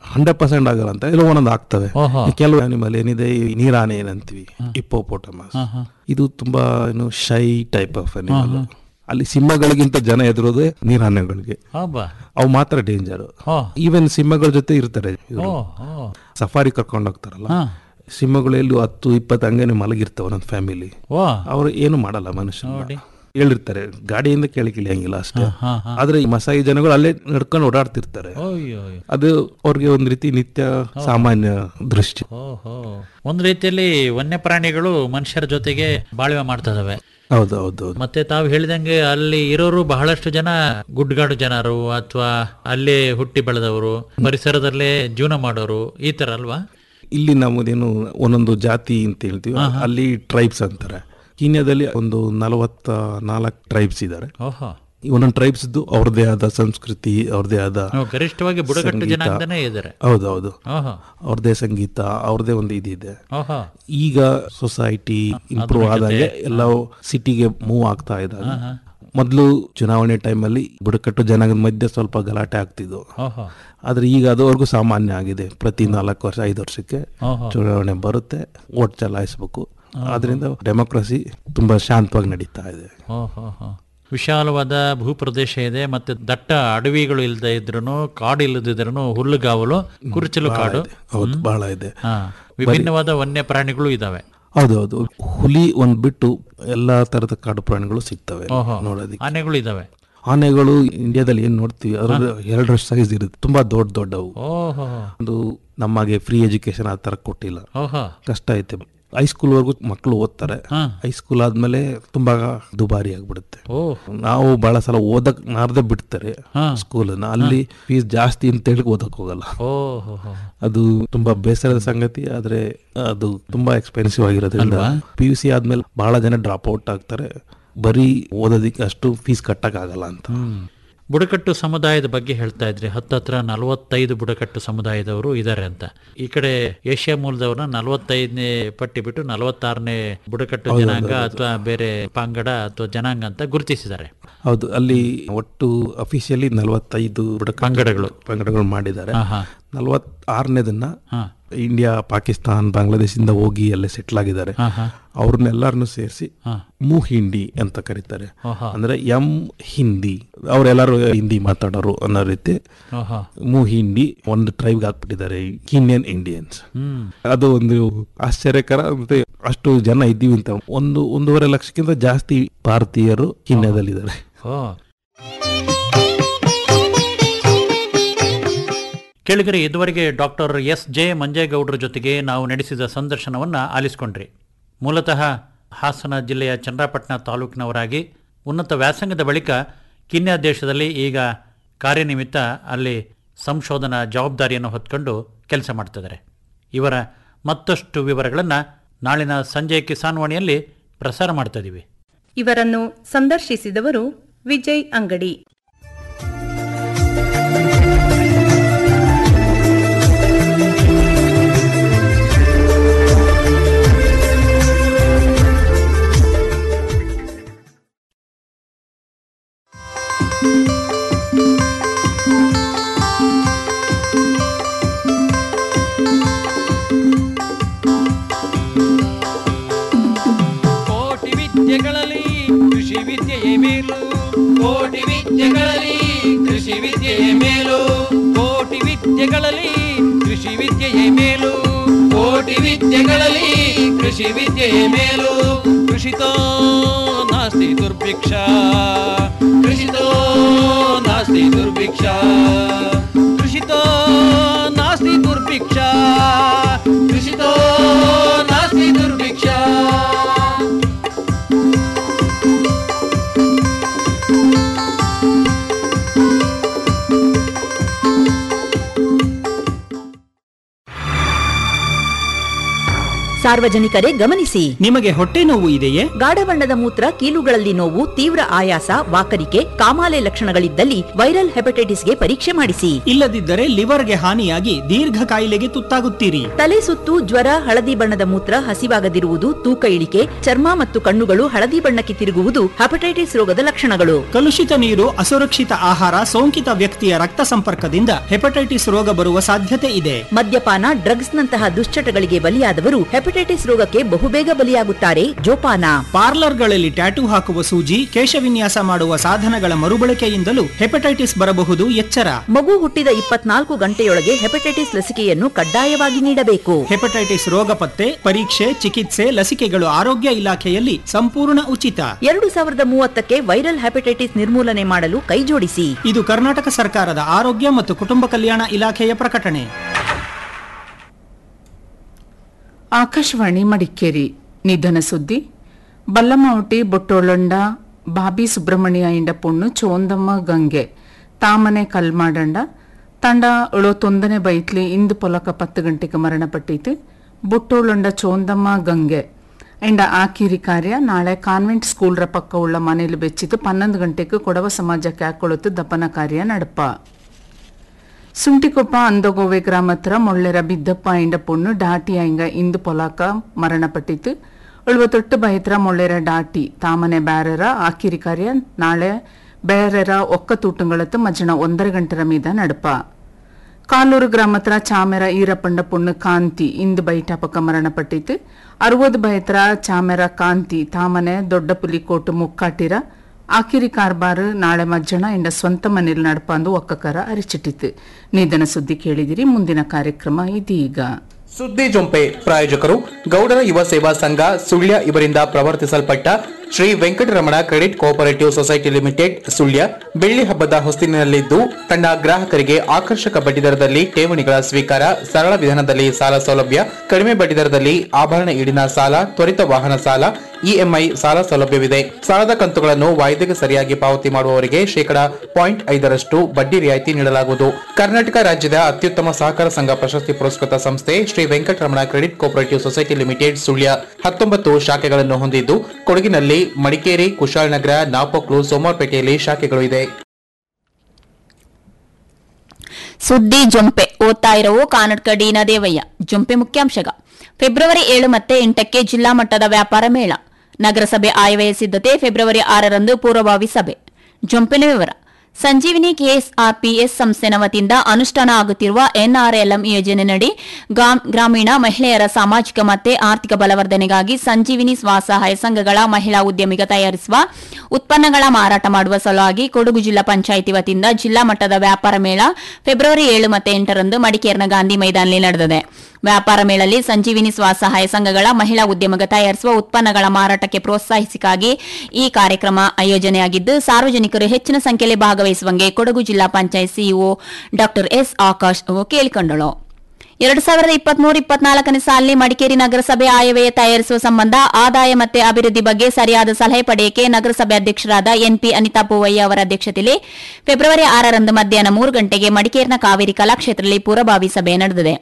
ಹಂಡ್ರೆಡ್ ಪರ್ಸೆಂಟ್ ಆಗಲ್ಲ ಅಂತ ಇಲ್ಲ ಒಂದೊಂದು ಆಗ್ತವೆ ಓಹೋ. ಕೆಲವು ಅನಿಮಲ್ ಏನಿದೆ ಈ ನೀರಾನೆ ಏನಂತೀವಿ ಇಪ್ಪೋಪೋಟಮಸ್ ಹಾ, ಹಾ. ಇದು ತುಂಬಾ ಏನು ಶೈ ಟೈಪ್ ಆಫ್ ಅನಿಮಲ್ ಅಲ್ಲಿ ಸಿಂಹಗಳಿಗಿಂತ ಜನ ಎದುರೋದೇ ನೀರಾನೆಗಳಿಗೆ ಹಬ್ಬ ಅವು ಮಾತ್ರ ಡೇಂಜರ್ ಹೋ. ಈವನ್ ಸಿಂಹಗಳ ಜೊತೆ ಇರ್ತಾರೆ ಇವ್ರು. ಓ ಓ ಸಫಾರಿ ಕರ್ಕೊಂಡು ಹೋಗ್ತಾರಲ್ಲ ಹಾ. ಸಿಂಹಗಳು ಎಲ್ಲೂ ಹತ್ತು ಇಪ್ಪತ್ತು ಹಂಗೇನೆ ಮಲಗಿರ್ತಾವ ನನ್ನ ಫ್ಯಾಮಿಲಿ ಓ ಅವ್ರು ಏನು ಮಾಡಲ್ಲ ಮನುಷ್ಯ ನೋಡಿ. ಹೇಳಿರ್ತಾರೆ ಗಾಡಿಯಿಂದ ಕೆಳಗೆ ಇಳಿಯಂಗಿಲ್ಲ ಅಷ್ಟೇ ಹಾ, ಹಾ. ಆದ್ರೆ ಈ ಮಸಾಯಿ ಜನಗಳು ಅಲ್ಲೇ ನಡ್ಕೊಂಡು ಓಡಾಡ್ತಿರ್ತಾರೆ ಅಯ್ಯೋ ಅಯ್ಯೋ. ಅದು ಅವ್ರಿಗೆ ಒಂದ್ ರೀತಿ ನಿತ್ಯ ಸಾಮಾನ್ಯ ದೃಷ್ಟಿ ಓಹೋ ಒಂದ್ ರೀತಿಯಲ್ಲಿ ವನ್ಯ ಪ್ರಾಣಿಗಳು ಮನುಷ್ಯರ ಜೊತೆಗೆ ಬಾಳ್ವೆ ಮಾಡ್ತದವೆ ಹೌದು ಹೌದು ಹೌದು ಮತ್ತೆ ತಾವು ಹೇಳಿದಂಗೆ ಅಲ್ಲಿ ಇರೋರು ಬಹಳಷ್ಟು ಜನ ಗುಡ್ಗಾಡು ಜನರು ಅಥವಾ ಅಲ್ಲೇ ಹುಟ್ಟಿ ಬೆಳೆದವರು ಪರಿಸರದಲ್ಲೇ ಜೀವನ ಮಾಡೋರು ಈ ತರ ಅಲ್ವಾ ಇಲ್ಲಿ ನಮ್ಮದೇನು ಒಂದೊಂದು ಜಾತಿ ಅಂತ ಹೇಳ್ತೀವಿ ಅಲ್ಲಿ ಟ್ರೈಬ್ಸ್ ಅಂತಾರೆ ಕೀನ್ಯಾದಲ್ಲಿ ಒಂದು ನಲವತ್ತ ನಾಲ್ಕು ಟ್ರೈಬ್ಸ್ ಇದ್ದಾರೆ ಓಹೋ ಈ ಒಂದೊಂದು ಟ್ರೈಬ್ಸ್ ಅವ್ರದೇ ಆದ ಸಂಸ್ಕೃತಿ ಅವ್ರದೇ ಆದ ನಾವು ಗರಿಷ್ಠವಾಗಿ ಬುಡಕಟ್ಟು ಸಂಗೀತ. ಜನಾಂಗನೇ ಇದ್ದಾರೆ ಹೌದು ಹೌದು ಓಹೋ ಅವ್ರದೇ ಸಂಗೀತ ಅವ್ರದೇ ಒಂದು ಇದಿದೆ ಓಹೋ ಈಗ ಸೊಸೈಟಿ ಇಂಪ್ರೂವ್ ಆದಾಗೆ ಎಲ್ಲವೂ ಸಿಟಿಗೆ ಮೂವ್ ಆಗ್ತಾ ಇದ್ದಾಗ ಮೊದಲು ಚುನಾವಣೆ ಟೈಮಲ್ಲಿ ಬುಡಕಟ್ಟು ಜನಾಂಗದ ಮಧ್ಯೆ ಸ್ವಲ್ಪ ಗಲಾಟೆ ಆಗ್ತಿದ್ವು ಓಹೋ ಆದ್ರೆ ಈಗ ಅದುವರೆಗೂ ಸಾಮಾನ್ಯ ಆಗಿದೆ ಪ್ರತಿ ನಾಲ್ಕು ವರ್ಷ ಐದು ವರ್ಷಕ್ಕೆ ಓಹೋ. ಚುನಾವಣೆ ಬರುತ್ತೆ ವೋಟ್ ಚಲಾಯಿಸಬೇಕು ಆದ್ರಿಂದ ಡೆಮೋಕ್ರಸಿ ತುಂಬಾ ಶಾಂತವಾಗಿ ನಡೀತಾ ಇದೆ ಓಹೋ ಹೋ ವಿಶಾಲವಾದ ಭೂಪ್ರದೇಶ ಇದೆ ಮತ್ತೆ ದಟ್ಟ ಅಡವಿಗಳು ಇಲ್ಲದೆ ಇದ್ರೂ ಕಾಡು ಇಲ್ಲದಿದ್ರೂ ಹುಲ್ಲುಗಾವಲು ಕುರುಚಲು ಬಹಳ ಕಾಡು ಇದೆ. ಹೌದು ಬಹಳ ಇದೆ ಹಾ ವಿಭಿನ್ನವಾದ ವನ್ಯ ಪ್ರಾಣಿಗಳು ಇದಾವೆ ಹೌದೌದು ಹುಲಿ ಒಂದ್ ಬಿಟ್ಟು ಎಲ್ಲಾ ತರದ ಕಾಡು ಪ್ರಾಣಿಗಳು ಸಿಗ್ತವೆ ಓಹೋ ನೋಡೋದಕ್ಕೆ ಆನೆಗಳು ಇದಾವೆ ಆನೆಗಳು ಇಂಡಿಯಾದಲ್ಲಿ ಏನ್ ನೋಡ್ತೀವಿ ಅದ್ರ ಎರಡು ಸೈಜ್ ಇರುತ್ತೆ ತುಂಬಾ ದೊಡ್ಡ ದೊಡ್ಡವು ಓಹೋ ಒಂದು ನಮಗೆ ಫ್ರೀ ಎಜುಕೇಶನ್ ಆ ತರ ಕೊಟ್ಟಿಲ್ಲ ಓಹೋ ಕಷ್ಟ ಐತೆ ಹೈಸ್ಕೂಲ್ ವರ್ಗು ಮಕ್ಕಳು ಓದ್ತಾರೆ ಹಾ. ಹೈಸ್ಕೂಲ್ ಆದ್ಮೇಲೆ ತುಂಬಾ ದುಬಾರಿ ಆಗ್ಬಿಡುತ್ತೆ ಓಹ್ ನಾವು ಬಹಳ ಸಲ ಓದಕ್ ನಾರ್ದೆ ಬಿಡ್ತಾರೆ ಹಾ. ಸ್ಕೂಲನ್ನ ಅಲ್ಲಿ ಫೀಸ್ ಜಾಸ್ತಿ ಅಂತ ಹೇಳಿ ಓದಕ್ ಹೋಗಲ್ಲ ಓಹೋ ಹೋ ಅದು ತುಂಬಾ ಬೇಸರದ ಸಂಗತಿ ಆದ್ರೆ ಅದು ತುಂಬಾ ಎಕ್ಸ್ಪೆನ್ಸಿವ್ ಆಗಿರೋದ್ರಿಂದ ಅಲ್ವಾ? ಪಿ ಯು ಸಿ ಆದ್ಮೇಲೆ ಬಹಳ ಜನ ಡ್ರಾಪ್ ಔಟ್ ಆಗ್ತಾರೆ ಬರೀ ಓದೋದಿಕ್ಕೆ ಅಷ್ಟು ಫೀಸ್ ಕಟ್ಟಕ್ ಆಗಲ್ಲ ಅಂತ ಬುಡಕಟ್ಟು ಸಮುದಾಯದ ಬಗ್ಗೆ ಹೇಳ್ತಾ ಇದ್ರಿ ಹತ್ತತ್ರ ನಲವತ್ತೈದು ಬುಡಕಟ್ಟು ಸಮುದಾಯದವರು ಇದ್ದಾರೆ ಅಂತ ಈ ಕಡೆ ಏಷ್ಯಾ ಮೂಲದವ್ರನ್ನ ನಲವತ್ತೈದನೇ ಪಟ್ಟಿ ಬಿಟ್ಟು ನಲವತ್ತಾರನೇ ಬುಡಕಟ್ಟು ಜನಾಂಗ ಅಥವಾ ಬೇರೆ ಪಂಗಡ ಅಥವಾ ಜನಾಂಗ ಅಂತ ಗುರುತಿಸಿದ್ದಾರೆ ಹೌದು ಅಲ್ಲಿ ಒಟ್ಟು ಅಫಿಷಿಯಲಿ ನಲವತ್ತೈದು ಬುಡಕಟ್ಟು ಪಂಗಡಗಳು. ಪಂಗಡಗಳು ಮಾಡಿದ್ದಾರೆ ಹಾ, ಹಾ. ನಲವತ್ ಆರನೇದನ್ನ ಹಾ. ಇಂಡಿಯಾ ಪಾಕಿಸ್ತಾನ್ ಬಾಂಗ್ಲಾದೇಶದಿಂದ ಹೋಗಿ ಅಲ್ಲೇ ಸೆಟ್ಲ್ ಆಗಿದ್ದಾರೆ ಹಾ, ಹಾ. ಅವ್ರನ್ನೆಲ್ಲರನ್ನು ಸೇರಿಸಿ ಹಾ. ಮುಹಿಂಡಿ ಅಂತ ಕರೀತಾರೆ ಆಹಾ. ಅಂದ್ರೆ ಎಂ ಹಿಂದಿ ಅವರೆಲ್ಲರೂ ಹಿಂದಿ ಮಾತಾಡೋರು ಅನ್ನೋ ರೀತಿ ಆಹಾ. ಮುಹಿಂಡಿ ಒಂದು ಟ್ರೈಬ್ಗೆ ಹಾಕ್ಬಿಟ್ಟಿದ್ದಾರೆ ಕೀನ್ಯನ್ ಇಂಡಿಯನ್ಸ್ ಹ್ಮ್ ಅದು ಒಂದು ಆಶ್ಚರ್ಯಕರ ಮತ್ತೆ ಅಷ್ಟು ಜನ ಇದ್ದೀವಿ ಅಂತ ಒಂದು ಒಂದೂವರೆ ಲಕ್ಷಕ್ಕಿಂತ ಜಾಸ್ತಿ ಭಾರತೀಯರು ಕೀನ್ಯಾದಲ್ಲಿದ್ದಾರೆ ಓ ಕೇಳಿಗರೆ ಇದುವರೆಗೆ ಡಾಕ್ಟರ್ ಎಸ್ ಜೆ ಮಂಜೇಗೌಡರ ಜೊತೆಗೆ ನಾವು ನಡೆಸಿದ ಸಂದರ್ಶನವನ್ನು ಆಲಿಸಿಕೊಂಡ್ರಿ ಮೂಲತಃ ಹಾಸನ ಜಿಲ್ಲೆಯ ಚನ್ನರಾಪಟ್ಟಣ ತಾಲೂಕಿನವರಾಗಿ ಉನ್ನತ ವ್ಯಾಸಂಗದ ಬಳಿಕ ಕಿನ್ಯಾ ದೇಶದಲ್ಲಿ ಈಗ ಕಾರ್ಯನಿಮಿತ್ತ ಅಲ್ಲಿ ಸಂಶೋಧನಾ ಜವಾಬ್ದಾರಿಯನ್ನು ಹೊತ್ಕೊಂಡು ಕೆಲಸ ಮಾಡ್ತಿದ್ದಾರೆ ಇವರ ಮತ್ತಷ್ಟು ವಿವರಗಳನ್ನು ನಾಳಿನ ಸಂಜೆ ಕಿಸಾನ್ವಾಣಿಯಲ್ಲಿ ಪ್ರಸಾರ ಮಾಡ್ತಾ ಇದ್ದೀವಿ ಇವರನ್ನು ಸಂದರ್ಶಿಸಿದವರು ವಿಜಯ್ ಅಂಗಡಿ ಕೋಟಿ ವಿದ್ಯೆಗಳಲ್ಲಿ ಕೃಷಿ ವಿದ್ಯೆಯೇ ಮೇಲು ಕೋಟಿ ವಿದ್ಯೆಗಳಲ್ಲಿ ಕೃಷಿ ವಿದ್ಯೆಯೇ ಮೇಲು ಕೋಟಿ ವಿದ್ಯೆಗಳಲ್ಲಿ ಕೃಷಿ ವಿದ್ಯೆಯೇ ಮೇಲು ಕೋಟಿ ವಿದ್ಯೆಗಳಲ್ಲಿ ಕೃಷಿ ವಿದ್ಯೆಯೇ ಮೇಲು ಕೃಷಿತೋ ನಾಸ್ತಿ ದುರ್ಭಿಕ್ಷ ಕೃಷಿತೋ ನಾಸ್ತಿ ದುರ್ಭಿಕ್ಷ ಕೃಷಿತೋ ನಾಸ್ತಿ ದುರ್ಭಿಕ್ಷ ಕೃಷಿತೋ ನಾಸ್ತಿ ದುರ್ಭಿಕ್ಷ ಸಾರ್ವಜನಿಕರೇ ಗಮನಿಸಿ ನಿಮಗೆ ಹೊಟ್ಟೆ ನೋವು ಇದೆಯೇ ಗಾಢ ಬಣ್ಣದ ಮೂತ್ರ ಕೀಲುಗಳಲ್ಲಿ ನೋವು ತೀವ್ರ ಆಯಾಸ ವಾಕರಿಕೆ ಕಾಮಾಲೆ ಲಕ್ಷಣಗಳಿದ್ದಲ್ಲಿ ವೈರಲ್ ಹೆಪಟೈಟಿಸ್ಗೆ ಪರೀಕ್ಷೆ ಮಾಡಿಸಿ ಇಲ್ಲದಿದ್ದರೆ ಲಿವರ್ಗೆ ಹಾನಿಯಾಗಿ ದೀರ್ಘ ಕಾಯಿಲೆಗೆ ತುತ್ತಾಗುತ್ತೀರಿ ತಲೆ ಸುತ್ತು ಜ್ವರ ಹಳದಿ ಬಣ್ಣದ ಮೂತ್ರ ಹಸಿವಾಗದಿರುವುದು ತೂಕ ಇಳಿಕೆ ಚರ್ಮ ಮತ್ತು ಕಣ್ಣುಗಳು ಹಳದಿ ಬಣ್ಣಕ್ಕೆ ತಿರುಗುವುದು ಹೆಪಟೈಟಿಸ್ ರೋಗದ ಲಕ್ಷಣಗಳು ಕಲುಷಿತ ನೀರು ಅಸುರಕ್ಷಿತ ಆಹಾರ ಸೋಂಕಿತ ವ್ಯಕ್ತಿಯ ರಕ್ತ ಸಂಪರ್ಕದಿಂದ ಹೆಪಟೈಟಿಸ್ ರೋಗ ಬರುವ ಸಾಧ್ಯತೆ ಇದೆ ಮದ್ಯಪಾನ ಡ್ರಗ್ಸ್ ನಂತಹ ದುಶ್ಚಟಗಳಿಗೆ ಬಲಿಯಾದವರು ಹೆಪಟೈಟಿಸ್ ರೋಗಕ್ಕೆ ಬಹುಬೇಗ ಬಲಿಯಾಗುತ್ತಾರೆ ಜೋಪಾನ ಪಾರ್ಲರ್ಗಳಲ್ಲಿ ಟ್ಯಾಟೂ ಹಾಕುವ ಸೂಜಿ ಕೇಶವಿನ್ಯಾಸ ಮಾಡುವ ಸಾಧನಗಳ ಮರುಬಳಕೆಯಿಂದಲೂ ಹೆಪಟೈಟಿಸ್ ಬರಬಹುದು ಎಚ್ಚರ ಮಗು ಹುಟ್ಟಿದ ಇಪ್ಪತ್ನಾಲ್ಕು ಗಂಟೆಯೊಳಗೆ ಹೆಪಟೈಟಿಸ್ ಲಸಿಕೆಯನ್ನು ಕಡ್ಡಾಯವಾಗಿ ನೀಡಬೇಕು ಹೆಪಟೈಟಿಸ್ ರೋಗ ಪತ್ತೆ ಪರೀಕ್ಷೆ ಚಿಕಿತ್ಸೆ ಲಸಿಕೆಗಳು ಆರೋಗ್ಯ ಇಲಾಖೆಯಲ್ಲಿ ಸಂಪೂರ್ಣ ಉಚಿತ ಎರಡು ಸಾವಿರದ ಮೂವತ್ತಕ್ಕೆ ವೈರಲ್ ಹೆಪಟೈಟಿಸ್ ನಿರ್ಮೂಲನೆ ಮಾಡಲು ಕೈಜೋಡಿಸಿ ಇದು ಕರ್ನಾಟಕ ಸರ್ಕಾರದ ಆರೋಗ್ಯ ಮತ್ತು ಕುಟುಂಬ ಕಲ್ಯಾಣ ಇಲಾಖೆಯ ಪ್ರಕಟಣೆ ಆಕಾಶವಾಣಿ ಮಡಿಕೇರಿ ನಿಧನ ಸುದ್ದಿ ಬಲ್ಲಮಾವಟಿ ಬೊಟ್ಟೊಳಂಡ ಬಾಬಿ ಸುಬ್ರಹ್ಮಣ್ಯ ಇಂಡ ಪೊಣ್ಣು ಚೋಂದಮ್ಮ ಗಂಗೆ ತಾಮನೆ ಕಲ್ಮಾಡಂಡ ತಂಡ ಎಳುವತ್ತೊಂದನೇ ಬೈತ್ಲಿ ಇಂದು ಪೊಲಕ ಪತ್ತು ಗಂಟೆಗೆ ಮರಣಪಟ್ಟಿತು ಬುಟ್ಟೋಳುಂಡ ಚೋಂದಮ್ಮ ಗಂಗೆ ಎಂಡ ಆಕಿರಿ ಕಾರ್ಯ ನಾಳೆ ಕಾನ್ವೆಂಟ್ ಸ್ಕೂಲ್ರ ಪಕ್ಕ ಉಳ್ಳ ಮನೇಲಿ ಬೆಚ್ಚಿತು ಪನ್ನೊಂದು ಗಂಟೆಗೆ ಕೊಡವ ಸಮಾಜಕ್ಕೆ ಹಾಕೊಳುತ್ತು ದಪ್ಪನ ಕಾರ್ಯ ನಡಪ ಸುಂಟಿಕೊಪ್ಪ ಅಂದಗೋವೆ ಗ್ರಾಮತ್ರ ಮೊಳ್ಳೆರ ಬಿದ್ದಪ್ಪ ಎಂಡ ಪೊಣ್ಣು ಡಾಟಿ ಆಯ್ಗ ಇಂದು ಪೊಲಾಕ ಮರಣಪಟ್ಟಿತು ಎಳುವತ್ತೊಟ್ಟು ಬೈತ್ರ ಮೊಳ್ಳೆರ ಡಾಟಿ ತಾಮನೆ ಬ್ಯಾರರ ಆಕಿರಿ ಕಾರ್ಯ ನಾಳೆ ಬೇರೆರ ಒಕ್ಕ ತೂಟುಗಳತ್ತು ಮಜ್ಜನ ಒಂದರ ಗಂಟರ ಮೀದ ನಡಪ ಕಾಲೂರು ಗ್ರಾಮತ್ರ ಚಾಮೆರ ಈರಪ್ಪಂಡ ಪೊಣ್ಣು ಕಾಂತಿ ಇಂದು ಬೈಟ ಪಕ್ಕ ಮರಣಪಟ್ಟಿತು ಅರುವದು ಬೈತ್ರ ಚಾಮೆರ ಕಾಂತಿ ತಾಮನೆ ದೊಡ್ಡ ಪುಲಿಕೋಟು ಮುಕ್ಕಾಟಿರ ಆಕಿರಿ ಕಾರ್ಬಾರ್ ನಾಳೆ ಮಜ್ಜನ ಇಂಡ ಸ್ವಂತ ಮನೇಲಿ ನಡಪಂದು ಒಕ್ಕಕರ ಅರಿಚಿಟ್ಟಿತು ನಿಧನ ಸುದ್ದಿ ಕೇಳಿದಿರಿ ಮುಂದಿನ ಕಾರ್ಯಕ್ರಮ ಇದೀಗ ಸುದ್ದಿ ಜೊಂಪೆ ಪ್ರಾಯೋಜಕರು ಗೌಡರ ಯುವ ಸೇವಾ ಸಂಘ ಸುಳ್ಯ ಇವರಿಂದ ಪ್ರವರ್ತಿಸಲ್ಪಟ್ಟ Shri Venkataramana credit cooperative society limited Sullia ಬೆಳ್ಳಿ ಹಬ್ಬದ ಹೊಸ್ತಿನಲ್ಲಿದ್ದು ತನ್ನ ಗ್ರಾಹಕರಿಗೆ ಆಕರ್ಷಕ ಬಡ್ಡಿದರದಲ್ಲಿ ಠೇವಣಿಗಳ ಸ್ವೀಕಾರ ಸರಳ ವಿಧಾನದಲ್ಲಿ ಸಾಲ ಸೌಲಭ್ಯ ಕಡಿಮೆ ಬಡ್ಡಿದರದಲ್ಲಿ ಆಭರಣ ಈಡಿನ ಸಾಲ ತ್ವರಿತ ವಾಹನ ಸಾಲ ಇಎಂಐ ಸಾಲ ಸೌಲಭ್ಯವಿದೆ ಸಾಲದ ಕಂತುಗಳನ್ನು ವಾಯ್ದೆಗೆ ಸರಿಯಾಗಿ ಪಾವತಿ ಮಾಡುವವರಿಗೆ ಶೇಕಡಾ ಪಾಯಿಂಟ್ ಐದರಷ್ಟು ಬಡ್ಡಿ ರಿಯಾಯಿತಿ ನೀಡಲಾಗುವುದು ಕರ್ನಾಟಕ ರಾಜ್ಯದ ಅತ್ಯುತ್ತಮ ಸಹಕಾರ ಸಂಘ ಪ್ರಶಸ್ತಿ ಪುರಸ್ಕೃತ ಸಂಸ್ಥೆ Shri Venkataramana credit cooperative society limited Sullia ಹತ್ತೊಂಬತ್ತು ಶಾಖೆಗಳನ್ನು ಹೊಂದಿದ್ದು ಕೊಡಗಿನಲ್ಲಿ ಮಡಿಕೇರಿ ಕುಶಾಲನಗರ ನಾಪೋಕ್ಲು ಸೋಮವಾರಪೇಟೆಯಲ್ಲಿ ಶಾಖೆಗಳು ಇದೆ ಸುದ್ದಿ ಜೊಂಪೆ ಓದ್ತಾ ಇರವು ಕಾನಡ್ಕ ಡಿನ ದೇವಯ್ಯ ಜೊಂಪೆ ಮುಖ್ಯಾಂಶಗ ಫೆಬ್ರವರಿ ಏಳು ಮತ್ತೆ ಎಂಟಕ್ಕೆ ಜಿಲ್ಲಾ ಮಟ್ಟದ ವ್ಯಾಪಾರ ಮೇಳ ನಗರಸಭೆ ಆಯವ್ಯಯ ಸಿದ್ಧತೆ ಫೆಬ್ರವರಿ ಆರರಂದು ಪೂರ್ವಭಾವಿ ಸಭೆ ಜೊಂಪಿನ ವಿವರ ಸಂಜೀವಿನಿ ಕೆಎಸ್ಆರ್ಪಿಎಸ್ ಸಂಸ್ಥೆನ ವತಿಯಿಂದ ಅನುಷ್ಠಾನ ಆಗುತ್ತಿರುವ ಎನ್ಆರ್ಎಲ್ಎಂ ಯೋಜನೆಯಡಿ ಗ್ರಾಮ್- ಗ್ರಾಮೀಣ ಮಹಿಳೆಯರ ಸಾಮಾಜಿಕ ಮತ್ತು ಆರ್ಥಿಕ ಬಲವರ್ಧನೆಗಾಗಿ ಸಂಜೀವಿನಿ ಸ್ವಸಹಾಯ ಸಂಘಗಳ ಮಹಿಳಾ ಉದ್ಯಮಿಗ ತಯಾರಿಸುವ ಉತ್ಪನ್ನಗಳ ಮಾರಾಟ ಮಾಡುವ ಸಲುವಾಗಿ ಕೊಡಗು ಜಿಲ್ಲಾ ಪಂಚಾಯಿತಿ ವತಿಯಿಂದ ಜಿಲ್ಲಾ ಮಟ್ಟದ ವ್ಯಾಪಾರ ಮೇಳ ಫೆಬ್ರವರಿ ಏಳು ಮತ್ತು ಎಂಟರಂದು ಮಡಿಕೇರಿನ ಗಾಂಧಿ ಮೈದಾನದಲ್ಲಿ ನಡೆದಿದೆ ವ್ಯಾಪಾರ ಮೇಳಲ್ಲಿ ಸಂಜೀವಿನಿ ಸ್ವಸಹಾಯ ಸಂಘಗಳ ಮಹಿಳಾ ಉದ್ಯಮಗ ತಯಾರಿಸುವ ಉತ್ಪನ್ನಗಳ ಮಾರಾಟಕ್ಕೆ ಪ್ರೋತ್ಸಾಹಿಸಿಗಾಗಿ ಈ ಕಾರ್ಯಕ್ರಮ ಆಯೋಜನೆಯಾಗಿದ್ದು ಸಾರ್ವಜನಿಕರು ಹೆಚ್ಚಿನ ಸಂಖ್ಯೆಯಲ್ಲಿ ಭಾಗವಹಿಸುವಂಗೆ ಕೊಡಗು ಜಿಲ್ಲಾ ಪಂಚಾಯತ್ ಸಿಇಒ ಡಾ ಎಸ್ ಆಕಾಶ್ ಅವರು ಕೇಳಿಕೊಂಡಳು ಎರಡು ಸಾವಿರದ ಇಪ್ಪತ್ಮೂರು ಇಪ್ಪತ್ನಾಲ್ಕನೇ ಸಾಲಿನ ಮಡಿಕೇರಿ ನಗರಸಭೆ ಆಯವ್ಯಯ ತಯಾರಿಸುವ ಸಂಬಂಧ ಆದಾಯ ಮತ್ತು ಅಭಿವೃದ್ಧಿ ಬಗ್ಗೆ ಸರಿಯಾದ ಸಲಹೆ ಪಡೆಯಕ್ಕೆ ನಗರಸಭೆ ಅಧ್ಯಕ್ಷರಾದ ಎನ್ಪಿ ಅನಿತಾ ಪೂವಯ್ಯ ಅವರ ಅಧ್ಯಕ್ಷತೆಯಲ್ಲಿ ಫೆಬ್ರವರಿ ಆರರಂದು ಮಧ್ಯಾಹ್ನ ಮೂರು ಗಂಟೆಗೆ ಮಡಿಕೇರಿನ ಕಾವೇರಿ ಕಲಾಕ್ಷೇತ್ರದಲ್ಲಿ ಪೂರ್ವಭಾವಿ ಸಭೆ ನಡೆದಿದೆ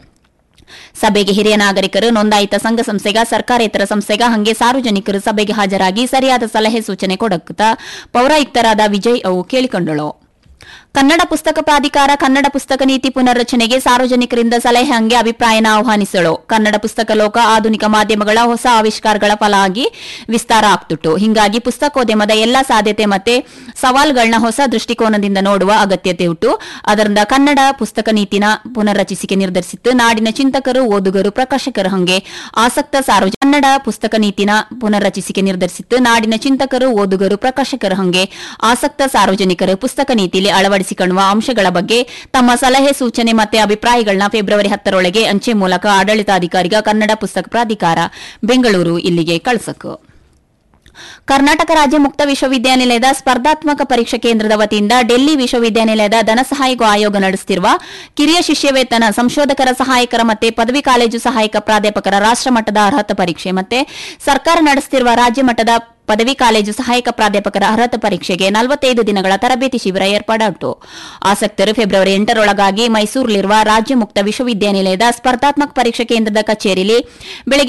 ಸಭೆಗೆ ಹಿರಿಯ ನಾಗರಿಕರು ನೋಂದಾಯಿತ ಸಂಘ ಸಂಸ್ಥೆಗ ಸರ್ಕಾರೇತರ ಸಂಸ್ಥೆಗ ಹಂಗೆ ಸಾರ್ವಜನಿಕರು ಸಭೆಗೆ ಹಾಜರಾಗಿ ಸರಿಯಾದ ಸಲಹೆ ಸೂಚನೆ ಕೊಡಕ್ತಾ ಪೌರಾಯುಕ್ತರಾದ ವಿಜಯ್ ಅವು ಕೇಳಿಕೊಂಡಳು ಕನ್ನಡ ಪುಸ್ತಕ ಪ್ರಾಧಿಕಾರ ಕನ್ನಡ ಪುಸ್ತಕ ನೀತಿ ಪುನರ್ರಚನೆಗೆ ಸಾರ್ವಜನಿಕರಿಂದ ಸಲಹೆ ಹಂಗೆ ಅಭಿಪ್ರಾಯನ ಆಹ್ವಾನಿಸಳು ಕನ್ನಡ ಪುಸ್ತಕ ಲೋಕ ಆಧುನಿಕ ಮಾಧ್ಯಮಗಳ ಹೊಸ ಆವಿಷ್ಕಾರಗಳ ಫಲ ಆಗಿ ವಿಸ್ತಾರ ಆಗ್ತಿತ್ತು ಹಿಂಗಾಗಿ ಪುಸ್ತಕೋದ್ಯಮದ ಎಲ್ಲಾ ಸಾಧ್ಯತೆ ಮತ್ತೆ ಸವಾಲುಗಳನ್ನ ಹೊಸ ದೃಷ್ಟಿಕೋನದಿಂದ ನೋಡುವ ಅಗತ್ಯತೆ ಉಂಟು ಅದರಿಂದ ಕನ್ನಡ ಪುಸ್ತಕ ನೀತಿನ ಪುನರ್ರಚಿಸಿಕೆ ನಿರ್ಧರಿಸಿತ್ತು ನಾಡಿನ ಚಿಂತಕರು ಓದುಗರು ಪ್ರಕಾಶಕರು ಹಂಗೆ ಆಸಕ್ತ ಸಾರ್ವಜನಿಕ ಕನ್ನಡ ಪುಸ್ತಕ ನೀತಿನ ಪುನರ್ರಚಿಸಿಕೆ ನಿರ್ಧರಿಸಿತ್ತು ನಾಡಿನ ಚಿಂತಕರು ಓದುಗರು ಪ್ರಕಾಶಕರು ಹಂಗೆ ಆಸಕ್ತ ಸಾರ್ವಜನಿಕರು ಪುಸ್ತಕ ನೀತಿಯಲ್ಲಿ ಅಳವಡಿಸಿಕೊಳ್ಳುವ ಅಂಶಗಳ ಬಗ್ಗೆ ತಮ್ಮ ಸಲಹೆ ಸೂಚನೆ ಮತ್ತೆ ಅಭಿಪ್ರಾಯಗಳನ್ನ ಫೆಬ್ರವರಿ ಹತ್ತರೊಳಗೆ ಅಂಚೆ ಮೂಲಕ ಆಡಳಿತಾಧಿಕಾರಿಗ ಕನ್ನಡ ಪುಸ್ತಕ ಪ್ರಾಧಿಕಾರ ಬೆಂಗಳೂರು ಇಲ್ಲಿಗೆ ಕಳಿಸಕು ಕರ್ನಾಟಕ ರಾಜ್ಯ ಮುಕ್ತ ವಿಶ್ವವಿದ್ಯಾನಿಲಯದ ಸ್ಪರ್ಧಾತ್ಮಕ ಪರೀಕ್ಷಾ ಕೇಂದ್ರದ ವತಿಯಿಂದ ಡೆಲ್ಲಿ ವಿಶ್ವವಿದ್ಯಾನಿಲಯದ ಧನ ಸಹಾಯಕ ಆಯೋಗ ನಡೆಸುತ್ತಿರುವ ಕಿರಿಯ ಶಿಷ್ಯ ವೇತನ ಸಂಶೋಧಕರ ಸಹಾಯಕರ ಮತ್ತೆ ಪದವಿ ಕಾಲೇಜು ಸಹಾಯಕ ಪ್ರಾಧ್ಯಾಪಕರ ರಾಷ್ಟ್ರಮಟ್ಟದ ಅರ್ಹತಾ ಪರೀಕ್ಷೆ ಮತ್ತೆ ಸರ್ಕಾರ ನಡೆಸುತ್ತಿರುವ ರಾಜ್ಯ ಮಟ್ಟದ ಪದವಿ ಕಾಲೇಜು ಸಹಾಯಕ ಪ್ರಾಧ್ಯಾಪಕರ ಅರ್ಹತಾ ಪರೀಕ್ಷೆಗೆ ನಲವತ್ತೈದು ದಿನಗಳ ತರಬೇತಿ ಶಿಬಿರ ಏರ್ಪಾಡಾಯಿತು ಆಸಕ್ತರು ಫೆಬ್ರವರಿ ಎಂಟರೊಳಗಾಗಿ ಮೈಸೂರಿನಲ್ಲಿರುವ ರಾಜ್ಯ ಮುಕ್ತ ವಿಶ್ವವಿದ್ಯಾನಿಲಯದ ಸ್ಪರ್ಧಾತ್ಮಕ ಪರೀಕ್ಷಾ ಕೇಂದ್ರದ ಕಚೇರಿಯಲ್ಲಿ ಬೆಳಗ್ಗೆ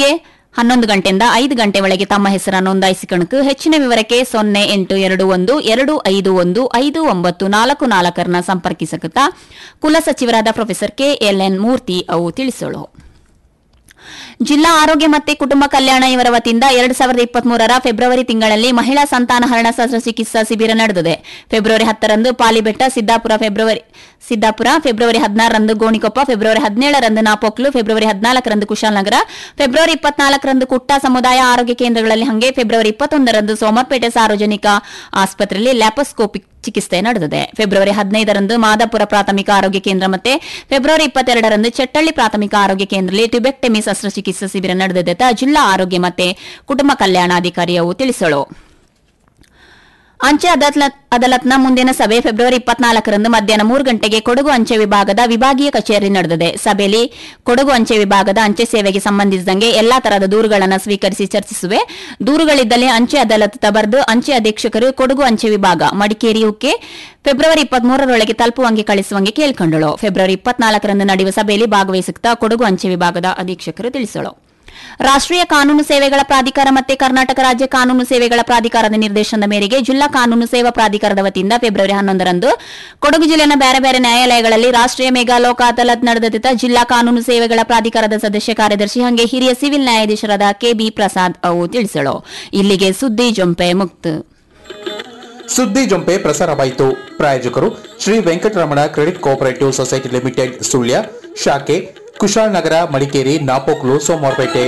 ಹನ್ನೊಂದು ಗಂಟೆಯಿಂದ ಐದು ಗಂಟೆ ಒಳಗೆ ತಮ್ಮ ಹೆಸರನ್ನು ನೋಂದಾಯಿಸಿಕಣಕು ಹೆಚ್ಚಿನ ವಿವರಕ್ಕೆ ಸೊನ್ನೆ ಎಂಟು ಎರಡು ಒಂದು ಎರಡು ಐದು ಒಂದು ಐದು ಒಂಬತ್ತು ನಾಲ್ಕು ನಾಲ್ಕರನ್ನ ಸಂಪರ್ಕಿಸಕುತ್ತಾ ಕುಲಸಚಿವರಾದ professor K L N Murthy ಅವು ತಿಳಿಸೋಳು ಜಿಲ್ಲಾ ಆರೋಗ್ಯ ಮತ್ತು ಕುಟುಂಬ ಕಲ್ಯಾಣ ಇವರ ವತಿಯಿಂದ ಎರಡ್ ಸಾವಿರದ ಇಪ್ಪತ್ಮೂರರ ಫೆಬ್ರವರಿ ತಿಂಗಳಲ್ಲಿ ಮಹಿಳಾ ಸಂತಾನಹರಣ ಶಸ್ತ್ರಚಿಕಿತ್ಸಾ ಶಿಬಿರ ನಡೆದಿದೆ ಫೆಬ್ರವರಿ ಹತ್ತರಂದು ಪಾಲಿಬೆಟ್ಟ ಸಿದ್ದಾಪುರ ಫೆಬ್ರವರಿ ಸಿದ್ದಾಪುರ ಫೆಬ್ರವರಿ ಹದಿನಾರರಂದು ಗೋಣಿಕೊಪ್ಪ ಫೆಬ್ರವರಿ ಹದಿನೇಳರಂದು ನಾಪೋಕ್ಲು ಫೆಬ್ರವರಿ ಹದಿನಾಲ್ಕರಂದು ಕುಶಾಲನಗರ ಫೆಬ್ರವರಿ ಇಪ್ಪತ್ನಾಲ್ಕರಂದು ಕುಟ್ಟ ಸಮುದಾಯ ಆರೋಗ್ಯ ಕೇಂದ್ರಗಳಲ್ಲಿ ಹಂಗೆ ಫೆಬ್ರವರಿ ಇಪ್ಪತ್ತೊಂದರಂದು ಸೋಮರ್ಪೇಟೆ ಸಾರ್ವಜನಿಕ ಆಸ್ಪತ್ರೆಯಲ್ಲಿ ಲ್ಯಾಪೋಸ್ಕೋಪಿಕ್ ಚಿಕಿತ್ಸೆ ನಡೆದಿದೆ ಫೆಬ್ರವರಿ ಹದಿನೈದರಂದು ಮಾದಾಪುರ ಪ್ರಾಥಮಿಕ ಆರೋಗ್ಯ ಕೇಂದ್ರ ಮತ್ತೆ ಫೆಬ್ರವರಿ ಇಪ್ಪತ್ತೆರಡರಂದು ಚಟ್ಟಳ್ಳಿ ಪ್ರಾಥಮಿಕ ಆರೋಗ್ಯ ಕೇಂದ್ರದಲ್ಲಿ ಟ್ಯುಬೆಕ್ಟೆಮಿ ಶಸ್ತ್ರಚಿಕಿತ್ಸಾ ಶಿಬಿರ ನಡೆದಿದೆ ಅಂತ ಜಿಲ್ಲಾ ಆರೋಗ್ಯ ಮತ್ತೆ ಕುಟುಂಬ ಕಲ್ಯಾಣಾಧಿಕಾರಿಯವು ತಿಳಿಸಲು ಅಂಚೆ ಅದಾಲತ್ ಅದಾಲತ್ನ ಮುಂದಿನ ಸಭೆ ಫೆಬ್ರವರಿ ಇಪ್ಪತ್ನಾಲ್ಕರಂದು ಮಧ್ಯಾಹ್ನ ಮೂರು ಗಂಟೆಗೆ ಕೊಡಗು ಅಂಚೆ ವಿಭಾಗದ ವಿಭಾಗೀಯ ಕಚೇರಿ ನಡೆದಿದೆ ಸಭೆಯಲ್ಲಿ ಕೊಡಗು ಅಂಚೆ ವಿಭಾಗದ ಅಂಚೆ ಸೇವೆಗೆ ಸಂಬಂಧಿಸಿದಂಗೆ ಎಲ್ಲಾ ತರಹದ ದೂರುಗಳನ್ನು ಸ್ವೀಕರಿಸಿ ಚರ್ಚಿಸುವೆ ದೂರುಗಳಿದ್ದಲ್ಲಿ ಅಂಚೆ ಅದಾಲತ್ ಬರೆದು ಅಂಚೆ ಅಧೀಕ್ಷಕರು ಕೊಡಗು ಅಂಚೆ ವಿಭಾಗ ಮಡಿಕೇರಿ ಉಕ್ಕೆ ಫೆಬ್ರವರಿ ಇಪ್ಪತ್ಮೂರರೊಳಗೆ ತಲುಪುವಂಗೆ ಕಳಿಸುವಂಗೆ ಕೇಳಿಕೊಂಡಳು ಫೆಬ್ರವರಿ ಇಪ್ಪತ್ನಾಲ್ಕರಂದು ನಡೆಯುವ ಸಭೆಯಲ್ಲಿ ಭಾಗವಹಿಸುತ್ತಾ ಕೊಡಗು ಅಂಚೆ ವಿಭಾಗದ ಅಧೀಕ್ಷಕರು ತಿಳಿಸಲು ರಾಷ್ಟ್ರೀಯ ಕಾನೂನು ಸೇವೆಗಳ ಪ್ರಾಧಿಕಾರ ಮತ್ತು ಕರ್ನಾಟಕ ರಾಜ್ಯ ಕಾನೂನು ಸೇವೆಗಳ ಪ್ರಾಧಿಕಾರದ ನಿರ್ದೇಶನದ ಮೇರೆಗೆ ಜಿಲ್ಲಾ ಕಾನೂನು ಸೇವಾ ಪ್ರಾಧಿಕಾರದ ವತಿಯಿಂದ ಫೆಬ್ರವರಿ ಹನ್ನೊಂದರಂದು ಕೊಡಗು ಜಿಲ್ಲೆನ ಬೇರೆ ಬೇರೆ ನ್ಯಾಯಾಲಯಗಳಲ್ಲಿ ರಾಷ್ಟ್ರೀಯ ಮೆಗಾ ಲೋಕ ಅದಾಲತ್ ನಡೆದಿದ್ದ ಜಿಲ್ಲಾ ಕಾನೂನು ಸೇವೆಗಳ ಪ್ರಾಧಿಕಾರದ ಸದಸ್ಯ ಕಾರ್ಯದರ್ಶಿ ಹಂಗೆ ಹಿರಿಯ ಸಿವಿಲ್ ನ್ಯಾಯಾಧೀಶರಾದ ಕೆಬಿ ಪ್ರಸಾದ್ ಅವು ತಿಳಿಸಲು ಇಲ್ಲಿಗೆ ಸುದ್ದಿ ಜೊಂಪೆ ಮುಕ್ತ ಸುದ್ದಿ ಜೊಂಪೆ ಪ್ರಸಾರವಾಯಿತು ಪ್ರಾಯೋಜಕರು Shri Venkataramana credit cooperative society limited Sullia ಶಾಖೆ ಕುಶಾಲನಗರ ಮಡಿಕೇರಿ ನಾಪೋಕ್ಲು ಸೋಮವಾರಪೇಟೆ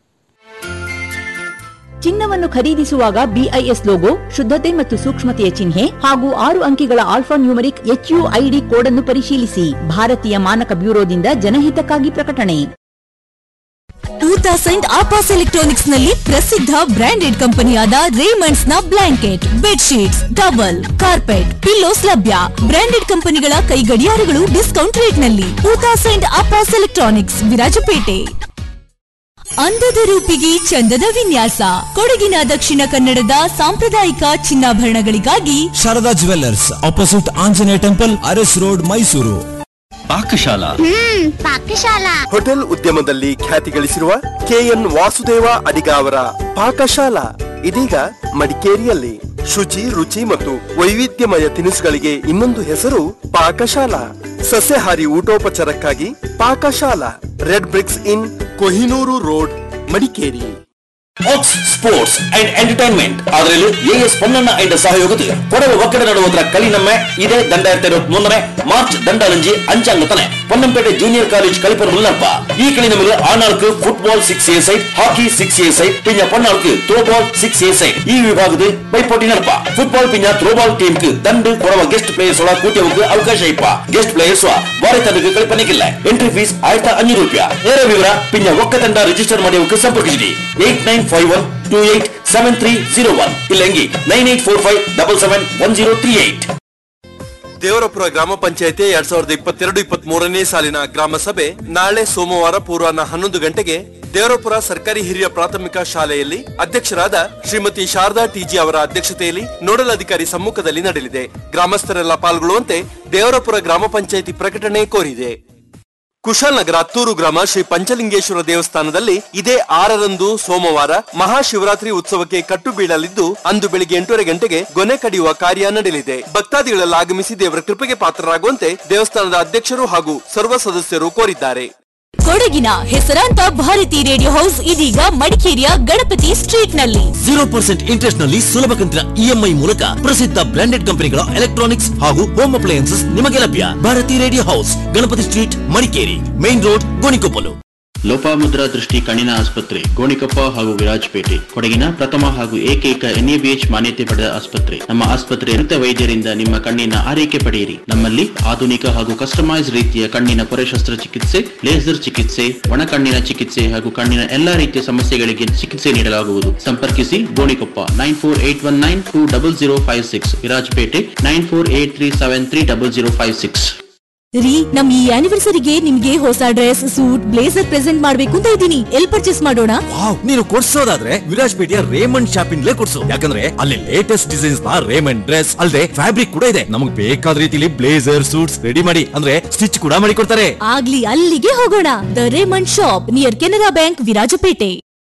ಚಿನ್ನವನ್ನು ಖರೀದಿಸುವಾಗ ಬಿಐಎಸ್ ಲೋಗೋ ಶುದ್ಧತೆ ಮತ್ತು ಸೂಕ್ಷ್ಮತೆಯ ಚಿಹ್ನೆ ಹಾಗೂ ಆರು ಅಂಕಿಗಳ ಆಲ್ಫಾ ನ್ಯೂಮರಿಕ್ ಎಚ್ಯುಐಡಿ ಕೋಡ್ ಅನ್ನು ಪರಿಶೀಲಿಸಿ ಭಾರತೀಯ ಮಾನಕ ಬ್ಯೂರೋದಿಂದ ಜನಹಿತಕ್ಕಾಗಿ ಪ್ರಕಟಣೆ ಟೂ ತೌಸಂಡ್ ಆಪಾಸ್ ಎಲೆಕ್ಟ್ರಾನಿಕ್ಸ್ ನಲ್ಲಿ ಪ್ರಸಿದ್ಧ ಬ್ರಾಂಡೆಡ್ ಕಂಪನಿಯಾದ ರೇಮಂಡ್ಸ್ ನ blanket bedsheets towel carpet pillows ಲಭ್ಯ ಬ್ರಾಂಡೆಡ್ ಕಂಪನಿಗಳ ಕೈಗಡಿಯಾರಗಳು ಡಿಸ್ಕೌಂಟ್ ರೇಟ್ ನಲ್ಲಿ two thousand Apas electronics Virajpet ಅಂದದ ರೂಪಿಗೆ ಚಂದದ ವಿನ್ಯಾಸ ಕೊಡಗಿನ ದಕ್ಷಿಣ ಕನ್ನಡದ ಸಾಂಪ್ರದಾಯಿಕ ಚಿನ್ನಾಭರಣಗಳಿಗಾಗಿ Sharada jewellers opposite Anjaneya temple Aras road Mysuru Pakashala Pakashala hotel ಉದ್ಯಮದಲ್ಲಿ ಖ್ಯಾತಿ ಗಳಿಸಿರುವ ಕೆಎನ್ ವಾಸುದೇವ ಅಡಿಗ ಅವರ ಪಾಕಶಾಲಾ ಇದೀಗ ಮಡಿಕೇರಿಯಲ್ಲಿ ಶುಚಿ ರುಚಿ ಮತ್ತು ವೈವಿಧ್ಯಮಯ ತಿನಿಸುಗಳಿಗೆ ಇನ್ನೊಂದು ಹೆಸರು ಪಾಕಶಾಲಾ ಸಸ್ಯಾಹಾರಿ ಊಟೋಪಚಾರಕ್ಕಾಗಿ Pakashala red bricks inn Kohinoor road Madikeri ಆಕ್ಸ್ ಸ್ಪೋರ್ಟ್ಸ್ ಅಂಡ್ ಎಂಟರ್ಟೈನ್ಮೆಂಟ್ ಅದರಲ್ಲೂ ಎಎಸ್ ಪೊನ್ನಣ್ಣ ಅಂಡ್ ಸಹಯೋಗത്തിൽ ಕೊಡವ ಒಕ್ಕಡ ನಡುವಂತರ ಕಲಿನಮ್ಮೆ ಇದೇ ದಂಡಾಯಿರത്തി ഇരുപത്തിമൂന്നര മാർച്ച് ദണ്ടാലഞ്ചി അഞ്ചാംഗത്തനെ പൊന്നംപേട്ടെ ജൂനിയർ കോളേജ് കളിപ്പർ മുല്ലപ്പ ഈ കളി തമ്മിൽ ആണാൾക്ക് football six a side hockey six a side പിന്നെ പൊന്നാൾക്ക് throw ball six a side ಈ ವಿಭಾಗದ ಪೈಪೋಟಿ ನಡಪ ಫುಟ್ಬಾಲ್ ಪಿನ್ನ ತ್ರೋ ಬಾಲ್ ಟೀಮ್ ಗೆ ದಂಡು ಕೊಡವ ಗೆಸ್ಟ್ ಪ್ಲೇಯರ್ಸ್ ಒಳ ಕೂಟವಕ್ಕೆ ಅವಕಾಶ ಇಪ್ಪ ಗೆಸ್ಟ್ ಪ್ಲೇಯರ್ಸ್ ಬಾರಿ ತಂಡಕ್ಕೆ ಕಲ್ಪನೆಗಿಲ್ಲ ಎಂಟ್ರಿ ಫೀಸ್ ಆಯ್ತಾ ಅഞ്ഞൂറ് ರೂಪಾಯಿ ನೇರ ವಿವರ ಪಿನ್ನ ಒಕ್ಕ ತಂಡ ರಿಜಿಸ್ಟರ್ ಮಾಡುವಕ್ಕೆ ಸಂಪರ್ಕಿಸಿರಿ eight nine five one two eight seven three zero one ಇಲ್ಲಂಗಿ nine eight four five double seven one zero three eight Devarapura ಗ್ರಾಮ ಪಂಚಾಯತಿ ಎರಡ್ ಸಾವಿರದ ಇಪ್ಪತ್ತೆರಡು ಇಪ್ಪತ್ತ್ ಮೂರನೇ ಸಾಲಿನ ಗ್ರಾಮ ಸಭೆ ನಾಳೆ ಸೋಮವಾರ ಪೂರ್ವಾಹ್ನ ಹನ್ನೊಂದು ಗಂಟೆಗೆ ದೇವರಪುರ ಸರ್ಕಾರಿ ಹಿರಿಯ ಪ್ರಾಥಮಿಕ ಶಾಲೆಯಲ್ಲಿ ಅಧ್ಯಕ್ಷರಾದ ಶ್ರೀಮತಿ ಶಾರದಾ ಟಿಜಿ ಅವರ ಅಧ್ಯಕ್ಷತೆಯಲ್ಲಿ ನೋಡಲ್ ಅಧಿಕಾರಿ ಸಮ್ಮುಖದಲ್ಲಿ ನಡೆಯಲಿದೆ ಗ್ರಾಮಸ್ಥರೆಲ್ಲ ಪಾಲ್ಗೊಳ್ಳುವಂತೆ ದೇವರಪುರ ಗ್ರಾಮ ಪಂಚಾಯತಿ ಪ್ರಕಟಣೆ ಕೋರಿದೆ ಕುಶಾಲನಗರ ಹತ್ತೂರು ಗ್ರಾಮ ಶ್ರೀ ಪಂಚಲಿಂಗೇಶ್ವರ ದೇವಸ್ಥಾನದಲ್ಲಿ ಇದೇ ಆರರಂದು ಸೋಮವಾರ ಮಹಾಶಿವರಾತ್ರಿ ಉತ್ಸವಕ್ಕೆ ಕಟ್ಟು ಬೀಳಲಿದ್ದು ಅಂದು ಬೆಳಿಗ್ಗೆ ಎಂಟೂವರೆ ಗಂಟೆಗೆ ಗೊನೆ ಕಡಿಯುವ ಕಾರ್ಯ ನಡೆಯಲಿದೆ ಭಕ್ತಾದಿಗಳೆಲ್ಲ ಆಗಮಿಸಿ ದೇವರ ಕೃಪೆಗೆ ಪಾತ್ರರಾಗುವಂತೆ ದೇವಸ್ಥಾನದ ಅಧ್ಯಕ್ಷರು ಹಾಗೂ ಸರ್ವ ಸದಸ್ಯರು ಕೋರಿದ್ದಾರೆ ಕೊಡಗಿನ ಹೆಸರಾಂತ ಭಾರತಿ ರೇಡಿಯೋ ಹೌಸ್ ಇದೀಗ ಮಡಿಕೇರಿಯ ಗಣಪತಿ ಸ್ಟ್ರೀಟ್ ನಲ್ಲಿ ಜೀರೋ ಪರ್ಸೆಂಟ್ ಇಂಟ್ರೆಸ್ಟ್ ನಲ್ಲಿ ಸುಲಭ ಕಂತಿನ ಇಎಂಐ ಮೂಲಕ ಪ್ರಸಿದ್ಧ ಬ್ರಾಂಡೆಡ್ ಕಂಪನಿಗಳ ಎಲೆಕ್ಟ್ರಾನಿಕ್ಸ್ ಹಾಗೂ ಹೋಮ್ ಅಪ್ಲಯನ್ಸಸ್ ನಿಮಗೆ ಲಭ್ಯ Bharathi radio house Ganapati street Madikeri main road Gonikoppal Lopamudra Drishti ಕಣ್ಣಿನ ಆಸ್ಪತ್ರೆ ಗೋಣಿಕೊಪ್ಪ ಹಾಗೂ ವಿರಾಜಪೇಟೆ ಕೊಡಗಿನ ಪ್ರಥಮ ಹಾಗೂ ಏಕೈಕ ಎನ್ಎಬಿಎಚ್ ಮಾನ್ಯತೆ ಪಡೆದ ಆಸ್ಪತ್ರೆ ನಮ್ಮ ಆಸ್ಪತ್ರೆ ನುರಿತ ವೈದ್ಯರಿಂದ ನಿಮ್ಮ ಕಣ್ಣಿನ ಆರೈಕೆ ಪಡೆಯಿರಿ ನಮ್ಮಲ್ಲಿ ಆಧುನಿಕ ಹಾಗೂ ಕಸ್ಟಮೈಸ್ ರೀತಿಯ ಕಣ್ಣಿನ ಪೊರೆ ಶಸ್ತ್ರಚಿಕಿತ್ಸೆ ಲೇಸರ್ ಚಿಕಿತ್ಸೆ ಒಣ ಕಣ್ಣಿನ ಚಿಕಿತ್ಸೆ ಹಾಗೂ ಕಣ್ಣಿನ ಎಲ್ಲಾ ರೀತಿಯ ಸಮಸ್ಯೆಗಳಿಗೆ ಚಿಕಿತ್ಸೆ ನೀಡಲಾಗುವುದು ಸಂಪರ್ಕಿಸಿ Gonikoppa nine four eight one nine two double zero five six Virajpet nine four eight three seven three double zero five six ರೀ ನಮ್ ಈ ಆನಿವರ್ಸರಿಗೆ ನಿಮ್ಗೆ ಹೊಸ ಡ್ರೆಸ್ ಸೂಟ್ ಬ್ಲೇಸರ್ ಪ್ರೆಸೆಂಟ್ ಮಾಡ್ಬೇಕು ಅಂತ ಇದ್ದೀನಿ ಎಲ್ ಪರ್ಚೇಸ್ ಮಾಡೋಣ ವಾವ್ ನೀನು ಕೊಡ್ಸೋದಾದ್ರೆ ವಿರಾಜ್ಪೇಟೆಯ ರೇಮಂಡ್ ಶಾಪಿಂಗ್ಲೇ ಕೊಡ್ಸು ಯಾಕಂದ್ರೆ ಅಲ್ಲಿ ಲೇಟೆಸ್ಟ್ ಡಿಸೈನ್ಸ್ ನ ರೇಮಂಡ್ ಡ್ರೆಸ್ ಅಲ್ಲದೆ ಫ್ಯಾಬ್ರಿಕ್ ಕೂಡ ಇದೆ ನಮಗೆ ಬೇಕಾದ ರೀತಿಲಿ ಬ್ಲೇಸರ್ ಸೂಟ್ಸ್ ರೆಡಿ ಮಾಡಿ ಅಂದ್ರೆ ಸ್ಟಿಚ್ ಕೂಡ ಮಾಡಿ ಕೊಡ್ತಾರೆ ಆಗ್ಲಿ ಅಲ್ಲಿಗೆ ಹೋಗೋಣ the Raymond shop near Canara bank Virajpet